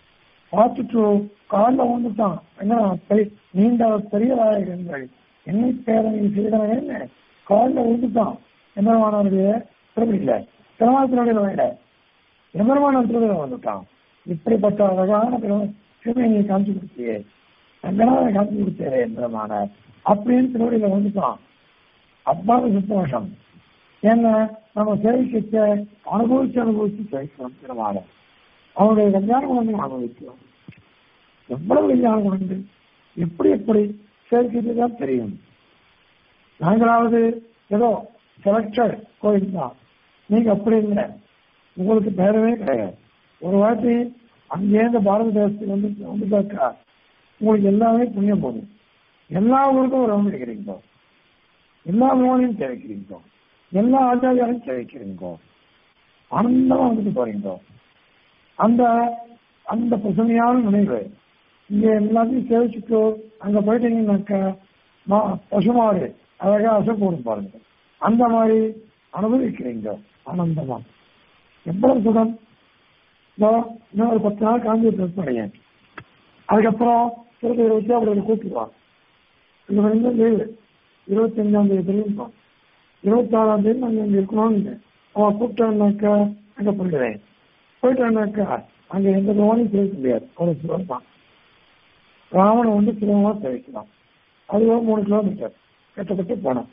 பார்த்துட்டு காலில் வந்துட்டான் என்ன பெரிய நீண்ட பெரிய நாயகங்கள் என்னை பேரனை செய்தவன் காலில் விழுந்துட்டான் எம்பெருமானவருடைய திருவிழியில திருமாத்தினுடைய வயல எம்பெருமான திருவிழா வந்துட்டான் இப்படிப்பட்ட அழகான சிவனையை காமிச்சு கொடுத்தியே ரங்கநாத காமிச்சு கொடுத்தே எம்பெருமான அப்படின்னு திருவடியில வந்துட்டான் அப்பாவுக்கு சந்தோஷம் ஏன்னா நம்ம சேவிக்கிட்ட அனுபவிச்சு அனுபவிச்சு சேவிக்கிறோம் திருமால அவனுடைய கல்யாண குணங்கள் அனுபவிக்கிறோம் எவ்வளவு கல்யாண குணங்கள் எப்படி எப்படி சேவிக்கிறது தான் தெரியும் நாங்களாவது ஏதோ செலக்டட் கோயில் தான் நீங்க அப்படி இல்லை உங்களுக்கு பேரவே கிடையாது ஒரு வாட்டி அங்கேருந்து பாரத தேசத்துக்கு வந்து வந்து பார்க்கா உங்களுக்கு எல்லாமே புண்ணியம் போகும் எல்லா ஊருக்கும் ஒரு ரவுண்ட் அடிக்கிறீங்க எல்லா மோனையும் சேவிக்கிறீங்க எல்லா ஆச்சாரியாரையும் சேவிக்கிறீங்க ஆனந்தமா வந்துட்டு போறீங்க அந்த அந்த பசுமையான நினைவு இங்க எல்லாத்தையும் சேவிச்சுட்டு அங்க போயிட்டீங்கன்னாக்கா மா- பசுமாடு அழகா அசைப்போடும் பாருங்க அந்த மாதிரி அனுபவிக்கிறீங்க ஆனந்தமா எவ்வளவு சுகம் இதோ இன்னும் ஒரு பத்து நாள் காஞ்சிபுரம் படையேன் அதுக்கப்புறம் திருப்பதி இருபத்தி அப்படி கூப்பிடுவான் இது வந்து லீவு இருபத்தி அஞ்சாம் தேதி தெரியும் இருபத்தி ஆறாம் தேதி நாங்கள் இங்க இருக்கணும்னு அவன் கூப்பிட்டான்னாக்கா அங்க போயிடுவேன் போயிட்டான்னாக்கா அங்க எந்த லோனையும் சேர்க்க முடியாது ஒரு சுகம் தான் ராவணன் வந்து சுலபமா தெரிவிக்கலாம் அது ஒரு மூணு கிலோமீட்டர் கட்டப்பட்டு போனோம்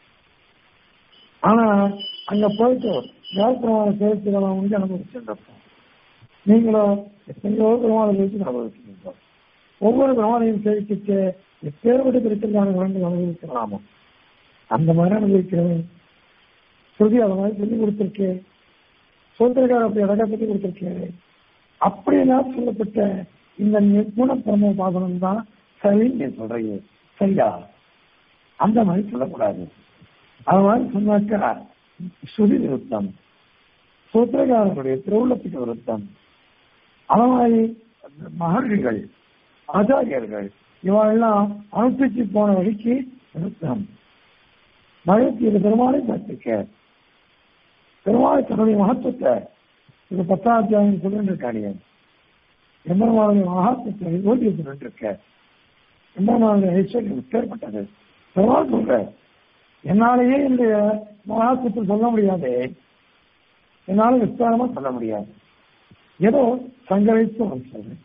ஆனா அங்க போயிட்டு யாழ்ப்பாண சேர்த்துக்கலாம் வந்து அனுபவிச்சுருப்போம் நீங்களும் எத்தனையோ பெருமாளை சேர்த்து அனுபவிக்கிறீங்க ஒவ்வொரு பெருமாளையும் சேர்த்துட்டு எப்பேற்பட்ட திருத்தலான குழந்தை அனுபவிக்கலாமோ அந்த மாதிரி அனுபவிக்கிறவன் சொல்லி அதை மாதிரி சொல்லி கொடுத்துருக்கு சொல்றதுக்காக அப்படி அழகா சொல்லி கொடுத்துருக்காரு அப்படியெல்லாம் சொல்லப்பட்ட இந்த நிர்குண பிரம பாசனம் தான் சரி நீ சொல்றீங்க சரியா அந்த மாதிரி சொல்லக்கூடாது அது மாதிரி சொன்னாக்கா சுதி விருத்தம் சூத்திரகாரனுடைய திருவுள்ளத்துக்கு விருத்தம் அது மாதிரி மகர்ஷிகள் ஆச்சாரியர்கள் இவெல்லாம் அனுப்பிச்சு போன வழிக்கு விருத்தம் மழைக்கு இது பெருமாளை பார்த்துக்க பெருமாளை தன்னுடைய மகத்துவத்தை இது பத்தாம் அத்தியாயம் சொல்லிட்டு இருக்காடிய எம்பெருமானுடைய மகாத்மத்தை ஓட்டி சொல்லிட்டு இருக்க எம்பெருமானுடைய ஐஸ்வர்யம் பேர்பட்டது பெருமாள் சொல்ற என்னாலேயே இந்த மகாத்மத்தை சொல்ல முடியாது என்னால விஸ்தாரமா சொல்ல முடியாது ஏதோ சங்கரித்து சொல்றேன்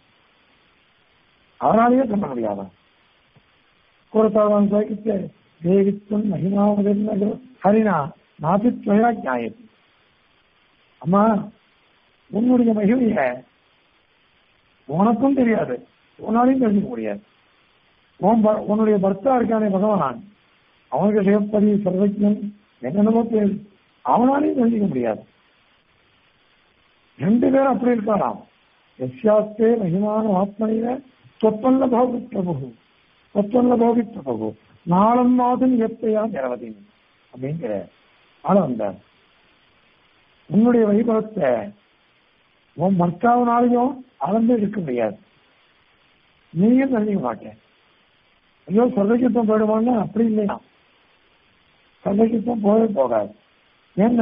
அவனாலேயே சொல்ல முடியாதா கூறத்தாழ்வான் சாகித்ய தேவித்தும் மகிமாவதென்ன ஹரினா நாபி துவயா நியாயம் அம்மா உன்னுடைய மகிமைய உனக்கும் தெரியாது உன்னாலையும் தெரிஞ்சுக்க முடியாது உன் ப- உன்னுடைய பர்த்தா இருக்கானே பகவான் அவனுக்கு சிவப்பதி சர்வஜன் என்னென்னமோ பேர் அவனாலையும் தெரிஞ்சுக்க முடியாது ரெண்டு பேரும் அப்படி இருக்கலாம் எஸ்யாஸ்தே மகிமான ஆத்மனில தொப்பல்ல பௌகி பிரபு தொப்பல்ல பௌகி பிரபு நாளம் மாதம் எப்பயா நிரவதி அப்படிங்கிற ஆனா அந்த உன்னுடைய வைபவத்தை உன் பர்த்தாவினாலையும் அளந்து இருக்க முடியாது நீயும் தெரிஞ்சுக்க மாட்டேன் ஐயோ சர்வகித்தம் போயிடுவான்னு அப்படி இல்லையா சர்வகித்தம் போகவே போகாது என்ன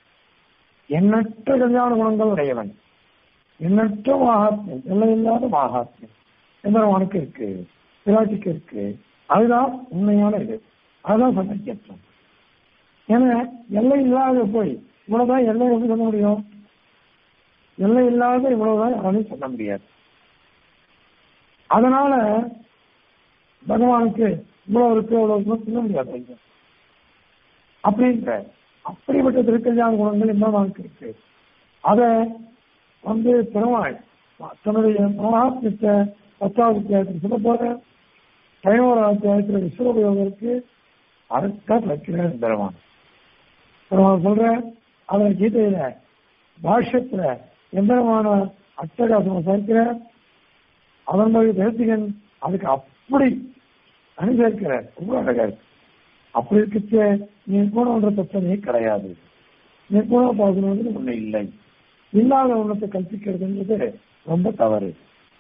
எண்ணற்ற கல்யாண குணங்கள் உடையவன் எண்ணற்ற மகாத்மியம் எல்லையில்லாத மகாத்மியம் எம்பெருமானுக்கு இருக்கு பிராட்டிக்கு இருக்கு அதுதான் உண்மையான இது அதுதான் சமர்க்கியத்துவம் ஏன்னா எல்லை இல்லாத போய் இவ்வளவுதான் எல்லை எப்படி சொல்ல முடியும் எல்லை இல்லாத இவ்வளவுதான் யாராலையும் சொல்ல முடியாது அதனால பகவானுக்கு இவ்வளவு இருக்கு அவ்வளவு இருக்குன்னு சொல்ல முடியாது ஐயா. அப்படின்ற அப்படிப்பட்ட திருக்கல்யாண குணங்கள் எம்பெருமானுக்கு இருக்கு அத வந்து பெருமாள் தன்னுடைய மகாத்மியத்தை பத்தாவது அத்தியாயத்தில் சொல்ல போற பதினோராம் அத்தியாயத்தில் விஸ்வபயோகருக்கு அறுக்கா வைக்கிறார் பெருமான் பெருமாள் சொல்ற அவர் கீதையில பாஷ்யத்துல எம்பெருமான அட்டகாசம் சேர்க்கிற அதன் வழி தேசிகன் அதுக்கு அப்படி அனுசரிக்கிறார் ரொம்ப அழகா இருக்கு அப்படி இருக்கச்சே நிர்குணன்ற பிரச்சனையே கிடையாது நிர்குண பாசனம் ஒண்ணு இல்லை இல்லாத ஒண்ணத்தை கல்பிக்கிறதுன்றது ரொம்ப தவறு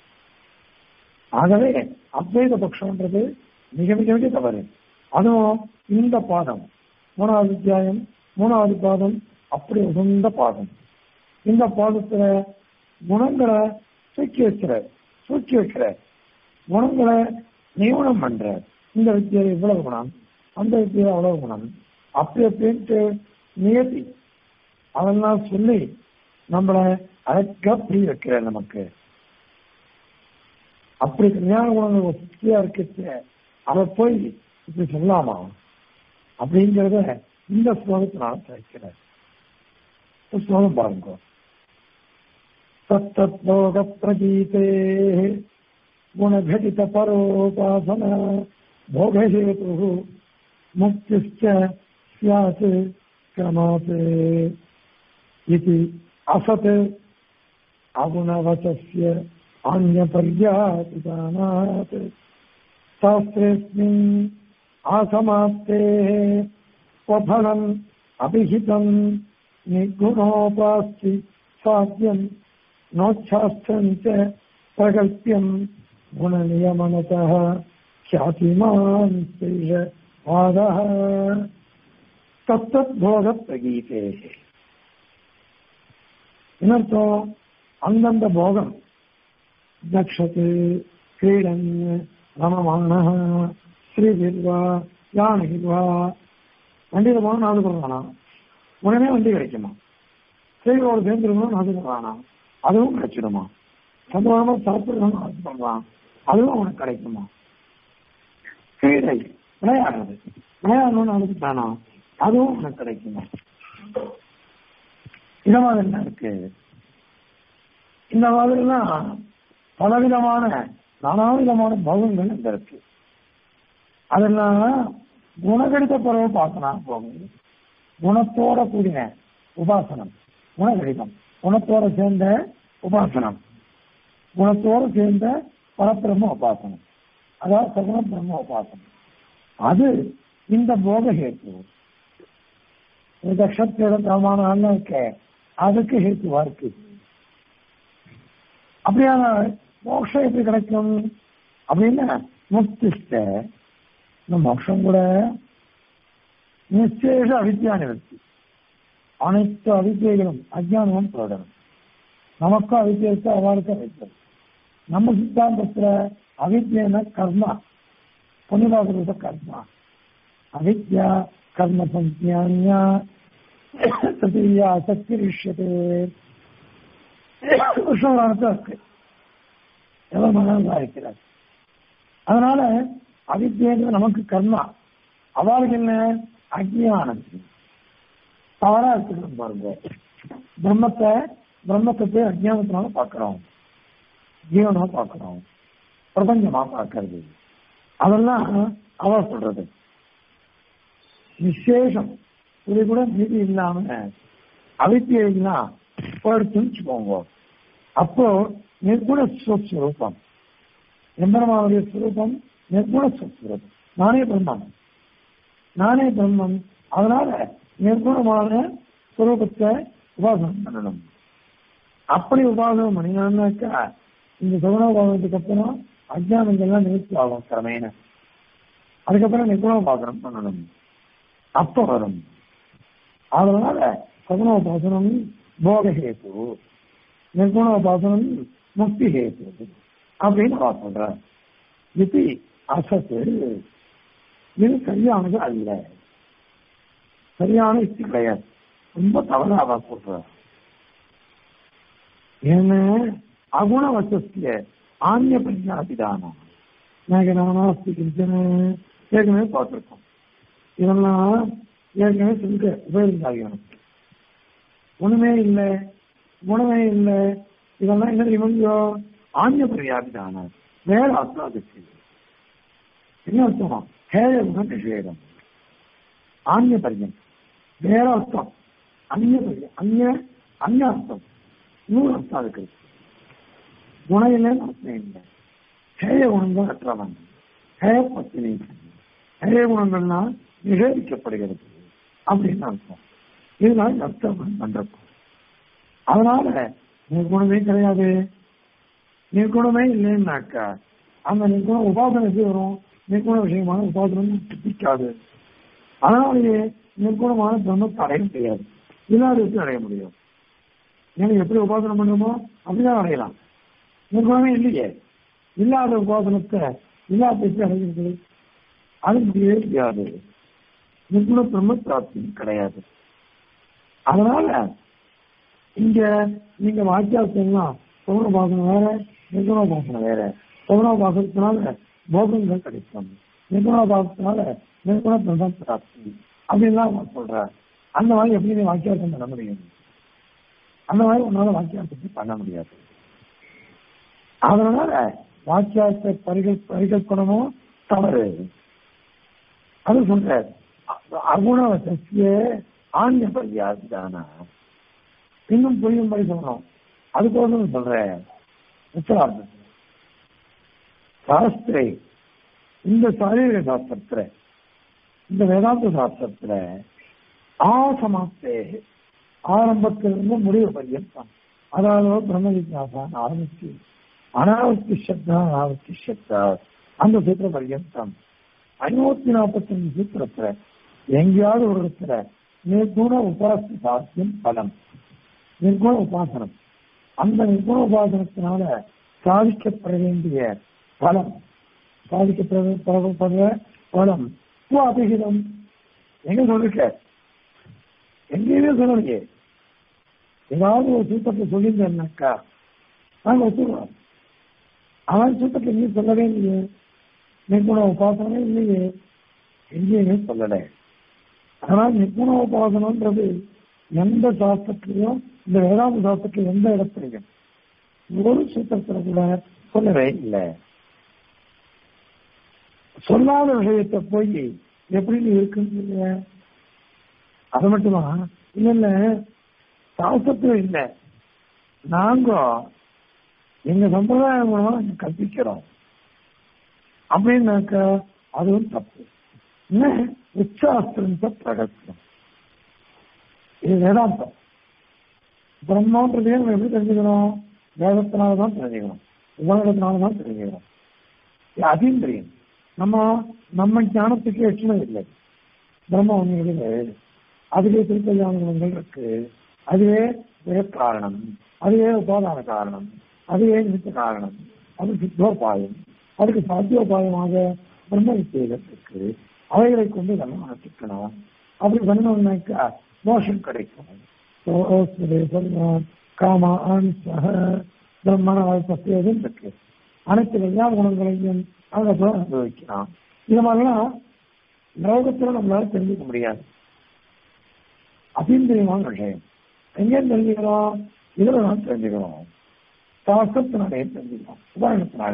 ஆகவே அத்வைத பட்சம்ன்றது மிக மிக மிக தவறு அதுவும் இந்த பாதம் மூணாவது அத்தியாயம் மூணாவது பாதம் அப்படி உகந்த பாதம் இந்த பாதத்துல குணங்களை தூக்கி வச்சுற தூக்கி வைக்கிற குணங்களை நியமனம் பண்ற இந்த வித்தியில இவ்வளவு குணம் அந்த வித்தியில அவ்வளவு குணம் அப்படி அப்படின்ட்டு நியதி அதெல்லாம் சொல்லி நம்மளை அழகா புரிய வைக்கிற நமக்கு அப்படி கல்யாண குணங்கள் ஒரு சக்தியா இருக்கு அதை போய் இப்படி சொல்லாமா அப்படிங்கிறத இந்த ஸ்லோகத்தினால தெரிவிக்கிறார் ஸ்லோகம் பாருங்க தத்தோக பிரதீதே குணகடித பரோபாசன போகஹேது முக்திश्च स्यात् क्रमात् इति असत् अगुणवचस्य अन्यपर्यापिदानात् शास्त्रेऽस्मिन् आसमाप्तेः स्वफलम् अभिहितम् निर्गुणोपास्ति साध्यम् नोच्छास्त्रम् च प्रकल्प्यम् गुणनियमनतः ख्यातिमान् वादः தத்தத்போகப்பிரகீதே இன்னொருத்தம் அந்தந்த போகம் தக்ஷத்து கிரீடன் ரமமான ஸ்ரீவிர்வா யானைவா வண்டியில போகணும் நாலு போடுறானா உடனே வண்டி கிடைக்குமா ஸ்ரீகளோட சேர்ந்துருக்கணும் நாலு போடுறானா அதுவும் கிடைச்சிடுமா சந்தோஷமா சாப்பிடணும் அது பண்ணலாம் அதுவும் அவனுக்கு கிடைக்குமா கிரீடை விளையாடுறது விளையாடணும்னு அனுப்பிட்டானா அதுவும் உனக்கு கிடைக்குமா இந்த மாதிரி என்ன இருக்கு இந்த மாதிரிலாம் பலவிதமான நானாவிதமான பகவங்கள் இந்த இருக்கு அதெல்லாம் குணகடித பறவை பார்க்கலாம் போகுது குணத்தோட கூடிய உபாசனம் குணகடிதம் குணத்தோட சேர்ந்த உபாசனம் குணத்தோடு சேர்ந்த பரபிரம்ம உபாசனம் அதாவது சகுண பிரம்ம உபாசனம் அது இந்த போக ஹேத்து தக்ஷத்தோட பிரமாணம் இருக்க அதுக்கு ஹேத்துவா இருக்கு அப்படியான மோட்சம் எப்படி கிடைக்கும் அப்படின்னா முக்திஷ்ட இந்த மோட்சம் கூட நிச்சேஷ அவித்யா நிவர்த்தி அனைத்து அவித்தியைகளும் அஜானமும் தொடரும் நமக்கும் அவித்தியை இருக்கு அவளுக்கும் அவித்தியை நம்ம சித்தாந்தத்துல அவித்யன கர்மா புனிதாகிருத கர்மா அவித்யா கர்ம சஞ்ஞானியா ததியா சக்தி ரிஷ்யது விஷ்ணுபுராணத்தில் இருக்கு எவ்வளவு மகன் இருக்கிறார் அதனால அவித்யங்கிறது நமக்கு கர்மா அவளுக்கு என்ன அஜ்ஞானம் தவறா இருக்கணும் பாருங்க பிரம்மத்தை பிரம்மத்தை போய் அஜ்ஞானத்தினால பார்க்கிறோம் ஜீவனா பார்க்கிறோம் பிரபஞ்சமா பார்க்கறது அதெல்லாம் அவ சொல்றது விசேஷம் இது கூட மீதி இல்லாம அவித்தியா போயிடுச்சுன்னு வச்சுக்கோங்க அப்போ நிர்குண ஸ்வரூபம் எம்பெருமானுடைய ஸ்வரூபம் நிர்குண ஸ்வரூபம் நானே பிரம்மம் நானே பிரம்மம் அதனால நிர்குணமான ஸ்வரூபத்தை உபாசனம் பண்ணணும் அப்படி உபாசனம் பண்ணினான்னாக்கா இந்த சகுணோபாசனத்துக்கு அப்புறம் அஜானங்கள்லாம் நிறுத்தி ஆகும் கிரமேன அதுக்கப்புறம் நிர்குணோபாசனம் பண்ணணும் அப்ப வரும் அதனால சகுணோபாசனம் போகஹேத்து நிர்குணோபாசனம் முக்தி ஹேத்து அப்படின்னு அவ சொல்ற இது அசத்து இது சரியானது அல்ல சரியான யுக்தி கிடையாது ரொம்ப தவறா அவ சொல்ற ஏன்னா அகுணவசத்திய ஆன்ய பிரஜாபிதானம் மேகனாஸ்தி கிருஷ்ண ஏற்கனவே பார்த்திருக்கோம் இதெல்லாம் ஏற்கனவே சொல்லிட்டு உபயோகித்தாங்க ஒண்ணுமே இல்லை குணமே இல்லை இதெல்லாம் என்ன தெரியுமோ ஆன்ய பிரஜாபிதானம் வேற அர்த்தம் அதுக்கு என்ன அர்த்தம் ஹேய குண நிஷேதம் ஆன்ய பரியம் வேற அர்த்தம் அந்நிய பரியம் அந்நிய அந்நிய அர்த்தம் நூறு அர்த்தம் அதுக்கு குணம் இல்லைன்னு அர்த்தம் இல்லை ஹேய குணம் தான் அற்றவன் ஹேய பத்தினி ஹேய குணங்கள்னா நிஷேதிக்கப்படுகிறது அப்படின்னு அர்த்தம் இதனால அர்த்தம் பண்றப்போ அதனால நிர்குணமே கிடையாது நிர்குணமே இல்லைன்னாக்கா அந்த நிர்குண உபாசனை எப்படி வரும் நிர்குண விஷயமான உபாசனம் பிடிக்காது அதனாலேயே நிர்குணமான பிரம்மத்தை அடைய முடியாது இல்லாத வச்சு அடைய முடியும் ஏன்னா எப்படி உபாசனம் பண்ணுமோ அப்படிதான் அடையலாம் நிர்குணமே இல்லையே இல்லாத உபாசனத்தை இல்லாத எப்படி அடைகிறது அது முடியவே முடியாது நிர்குண பிரம்ம பிராப்தி கிடையாது அதனால இங்க நீங்க வாக்கியாசம்லாம் சௌனபாசனம் வேற நிர்குணோபாசனம் வேற சௌனோபாசனத்தினால போகங்கள் கிடைக்கும் நிர்குணோபாசத்தினால நிர்குண பிரம்ம பிராப்தி அப்படின்லாம் அவன் சொல்றார் அந்த மாதிரி எப்படி நீ வாக்கியாசம் பண்ண முடியும் அந்த மாதிரி உன்னால வாக்கியாசத்தை பண்ண முடியாது அதனால வாக்கியாசத்தை பரிகள் பரிகல்பனமும் தவறு அது சொல்ற அகுணவசிய ஆண்ய பரியாதானா இன்னும் புரியும்படி சொல்லணும் அதுக்கோசம் சொல்றேன் உத்தரார்த்தம் சாஸ்திரே இந்த சாரீர சாஸ்திரத்துல இந்த வேதாந்த சாஸ்திரத்துல ஆசமாப்தே ஆரம்பத்திலிருந்து முடிவு பரியந்தம் அதாவது பிரம்ம வித்யாசான் ஆரம்பிச்சு அனாவர்த்தி சப்தா அனாவர்த்தி சப்தா அந்த சூத்திர பரியந்தம் ஐநூத்தி நாற்பத்தி அஞ்சு சூத்திரத்துல எங்கேயாவது ஒரு இடத்துல நிர்குண உபாசி சாத்தியம் பலம் நிர்குண உபாசனம் அந்த நிர்குண உபாசனத்தினால சாதிக்கப்பட வேண்டிய பலம் சாதிக்கப்படுற பலம் அபிகிதம் எங்க சொல்லிருக்க எங்கேயுமே சொல்லலையே ஏதாவது ஒரு சூத்திரத்தை சொல்லியிருந்தேன்னாக்கா நாங்க ஒத்துக்கிறோம் அவன் சூத்திரத்தை எங்கேயும் சொல்லவே இல்லையே நிர்குண உபாசனமே இல்லையே எங்கேயுமே சொல்லல ஆனால் நிர்குண உபாசனம்ன்றது எந்த சாஸ்திரத்திலையும் இந்த வேதாந்த சாஸ்திரத்தில் எந்த இடத்துலையும் ஒரு சூத்திரத்துல கூட சொல்லவே இல்லை சொல்லாத விஷயத்தை போய் எப்படி இருக்குன்னு அது மட்டுமா இல்ல இல்ல சாஸ்திரத்துல இல்ல நாங்க எங்க சம்பிரதாயம் மூலமா நாங்க கற்பிக்கிறோம் அப்படின்னாக்க அதுவும் தப்பு என்ன உச்சாஸ்திரம் பிரகத்தியம் இது வேதாந்தம் பிரம்மன்றதையே நம்ம எப்படி தெரிஞ்சுக்கணும் வேதத்தினால தான் தெரிஞ்சுக்கணும் உபநிடத்தினால தான் தெரிஞ்சுக்கணும் அதீந்திரியம் நம்ம நம்ம ஞானத்துக்கு எட்டுனது இல்லை பிரம்ம உண்மைகளிலே அதுவே திருக்கல்யாண குணங்கள் இருக்கு அதுவே காரணம் அதுவே உபாதான காரணம் அதுவே நிமித்த காரணம் அது சித்தோபாயம் அதுக்கு சாத்தியோபாயமாக பிரம்ம வித்தியங்கள் இருக்கு அவைகளை கொண்டு இதெல்லாம் அனுப்பிக்கணும் அப்படி பண்ணணும்னாக்கா மோஷம் கிடைக்கும் காமா அனுசக பிரம்மண பத்தியதும் இருக்கு அனைத்து கல்யாண குணங்களையும் அவங்க போய் அனுபவிக்கலாம் இது மாதிரிலாம் லோகத்துல நம்மளால தெரிஞ்சுக்க முடியாது அதீந்திரியமான விஷயம் எங்கே தெரிஞ்சுக்கிறோம் இதுல நான் தெரிஞ்சுக்கிறோம் சாஸ்திரத்தினாலே தெரிஞ்சுக்கிறோம் உதாரணத்தினால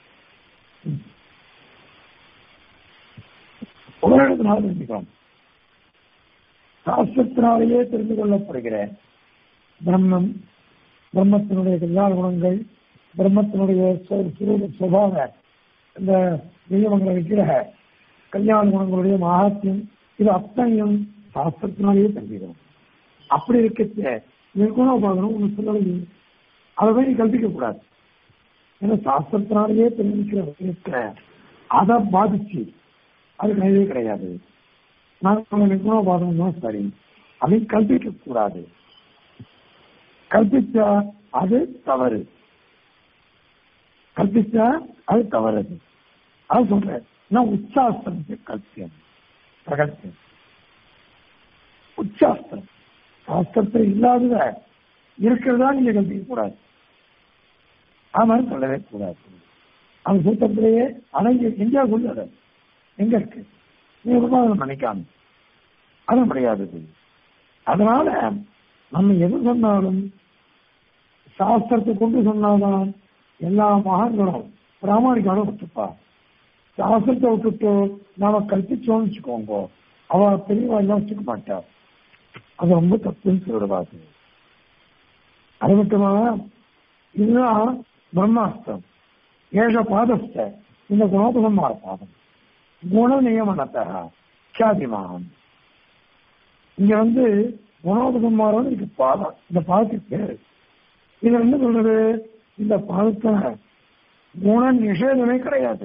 உதாரணத்தினால தெரிஞ்சுக்கிறோம் சாஸ்திரத்தினாலேயே தெரிந்து கொள்ளப்படுகிற பிரம்மம் பிரம்மத்தினுடைய கல்யாண குணங்கள் பிரம்மத்தினுடைய சுபாவ இந்த நியமங்களை வைக்கிற கல்யாண குணங்களுடைய மகாத்தியம் இது அத்தனையும் சாஸ்திரத்தினாலேயே தெரிஞ்சுக்கிறோம் அப்படி இருக்க நிர்குணோபாதனம் ஒன்று சொல்லலையே அதை போய் நீ கல்பிக்க கூடாது ஏன்னா சாஸ்திரத்தினாலேயே தெரிஞ்சுக்கிற விஷயத்துல அதை பாதிச்சு அது கிடையவே கிடையாது நான் நிர்குணோபாதனம் தான் சரி அதை கல்பிக்க கூடாது கல்பிச்சா அது தவறு கல்பிச்சா அது தவறு அது சொல்றேன் நான் உச்சாஸ்திரத்தை கல்பியம் பிரகல்பியம் உச்சாஸ்திரம் சாஸ்திரத்தில் இல்லாதத இருக்கிறதா நீங்க கல்பிக்க கூடாது அது மாதிரி சொல்லவே கூடாது அந்த சூத்திரத்திலேயே அடங்கி எங்கேயா கொண்டு எங்க இருக்கு நீ உபாதனம் நினைக்காம அது முடியாதது அதனால நம்ம எது சொன்னாலும் சாஸ்திரத்தை கொண்டு சொன்னாதான் எல்லா மகான்களும் பிராமணிக்காலும் விட்டுப்பா சாஸ்திரத்தை விட்டுட்டு நாம கல்பிச்சோம்னு வச்சுக்கோங்க அவ தெளிவா எல்லாம் வச்சுக்க மாட்டா அது ரொம்ப தப்புன்னு சொல்லிடுவாது அது மட்டுமா இதுதான் பிரம்மாஸ்திரம் ஏழ பாதஸ்த இந்த குணோபசம்மார பாதம் குண நியமனத்தக கியாதிமாகம் இங்க வந்து குணோபசம்மாரம் இதுக்கு பாதம் இந்த பாதத்துக்கு பேரு இது என்ன சொல்றது இந்த பாதத்துல குண நிஷேதமே கிடையாது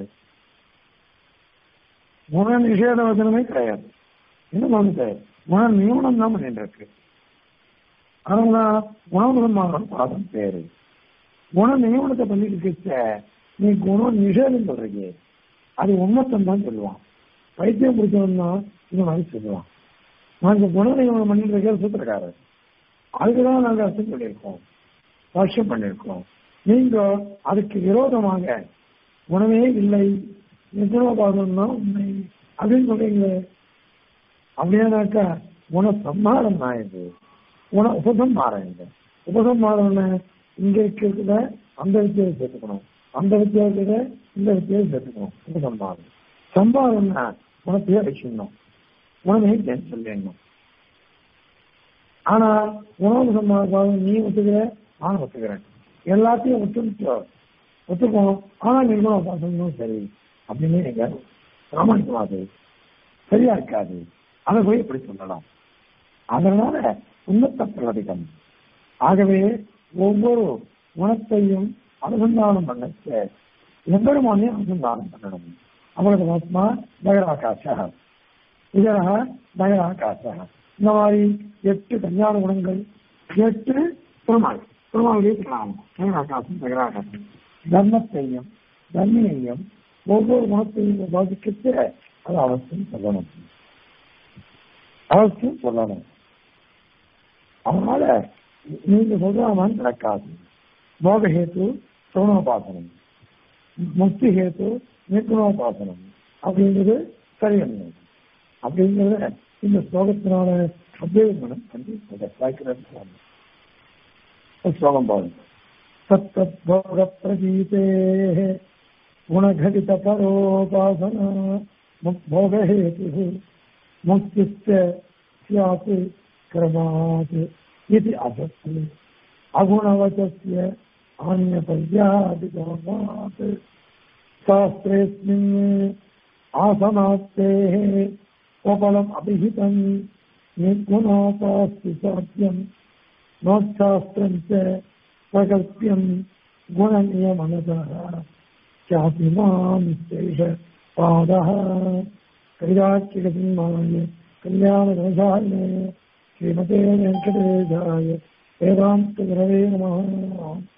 குண நிஷேத வசனமே கிடையாது என்ன பண்ணுது குண நியமனம் தான் பண்ணிட்டு இருக்கு அதனால குணமுகமான பாதம் பேரு குண நியமனத்தை பண்ணிட்டு இருக்க நீ குணம் நிஷேதம் சொல்றீங்க அது உண்மைத்தன் தான் சொல்லுவான் பைத்தியம் பிடிச்சவன்னா இந்த மாதிரி சொல்லுவான் நாங்க குண நியமனம் பண்ணிட்டு இருக்கிற சூத்திரக்காரர் அதுக்குதான் நாங்க அர்த்தம் பண்ணியிருக்கோம் வருஷம் பண்ணியிருக்கோம் நீங்க அதுக்கு விரோதமாக குணமே இல்லை நிகுணோபாதம்னா உண்மை அப்படின்னு சொல்றீங்களே அப்படியானாக்கா குண சம்மாரம் தான் இது குண உபசம்மாரம் இது உபசம்மாரம் இங்க இருக்கிறத அந்த வித்தியை சேர்த்துக்கணும் அந்த வித்தியாசத்துல இந்த வித்தியை சேர்த்துக்கணும் உபசம்மாரம் சம்பாரம்னா குணத்தையே வச்சுக்கணும் குணமே சொல்லிடணும் ஆனா உணவு சம்பாதம் நீ ஒத்துக்கிற நான் ஒத்துக்கிறேன் எல்லாத்தையும் ஒத்துக்கிட்டு ஒத்துப்போம் ஆனா நிர்குண உபாசனம் சரி அப்படின்னு நீங்க பிராமணிக்கமாது சரியா இருக்காது அதை போய் இப்படி சொல்லலாம் அதனால உன்னத்த பிரகதிகம் ஆகவே ஒவ்வொரு குணத்தையும் அனுசந்தானம் பண்ண எம்பெருமானையும் அனுசந்தானம் பண்ணணும் அவரது ஆத்மா பகராகாச இதரக பகராகாச இந்த மாதிரி எட்டு கல்யாண குணங்கள் எட்டு பெருமாள் பெருமாளுடைய பிரணாமம் பகராகாசம் பகராகாசம் தர்மத்தையும் தர்மியையும் ஒவ்வொரு குணத்தையும் பாதிக்கிட்டு அது அவசியம் சொல்லணும் அவசியம் சொல்லணும் அதனால நீங்க சொல்ற மாதிரி நடக்காது போக ஹேத்து சோனோபாசனம் முக்தி ஹேத்து நிர்குணோபாசனம் அப்படிங்கிறது சரியல்ல அப்படிங்கிறத இந்த ஸ்லோகத்தினால அபிவேகனம் பண்ணி வாய்க்கிறது ஸ்லோகம் பாருங்க சத்தோக பிரதீதே குணகடித பரோபாசன भोगहेतुः मुक्तिश्च स्यात् क्रमात् इति असत् अगुणवचस्य अन्यपर्यादिकर्मात् शास्त्रेऽस्मिन् आसनात्तेः उपलम् अभिहितम् निर्गुणोपास्ति साध्यम् नोच्छास्त्रम् च प्रकल्प्यम् गुणनियमनतः चापि मामित्यैष पादः कैराच्यगतिमाय कल्याणदोषाय श्रीमते वेङ्कटेशाय वेदान्तगुरवे नमः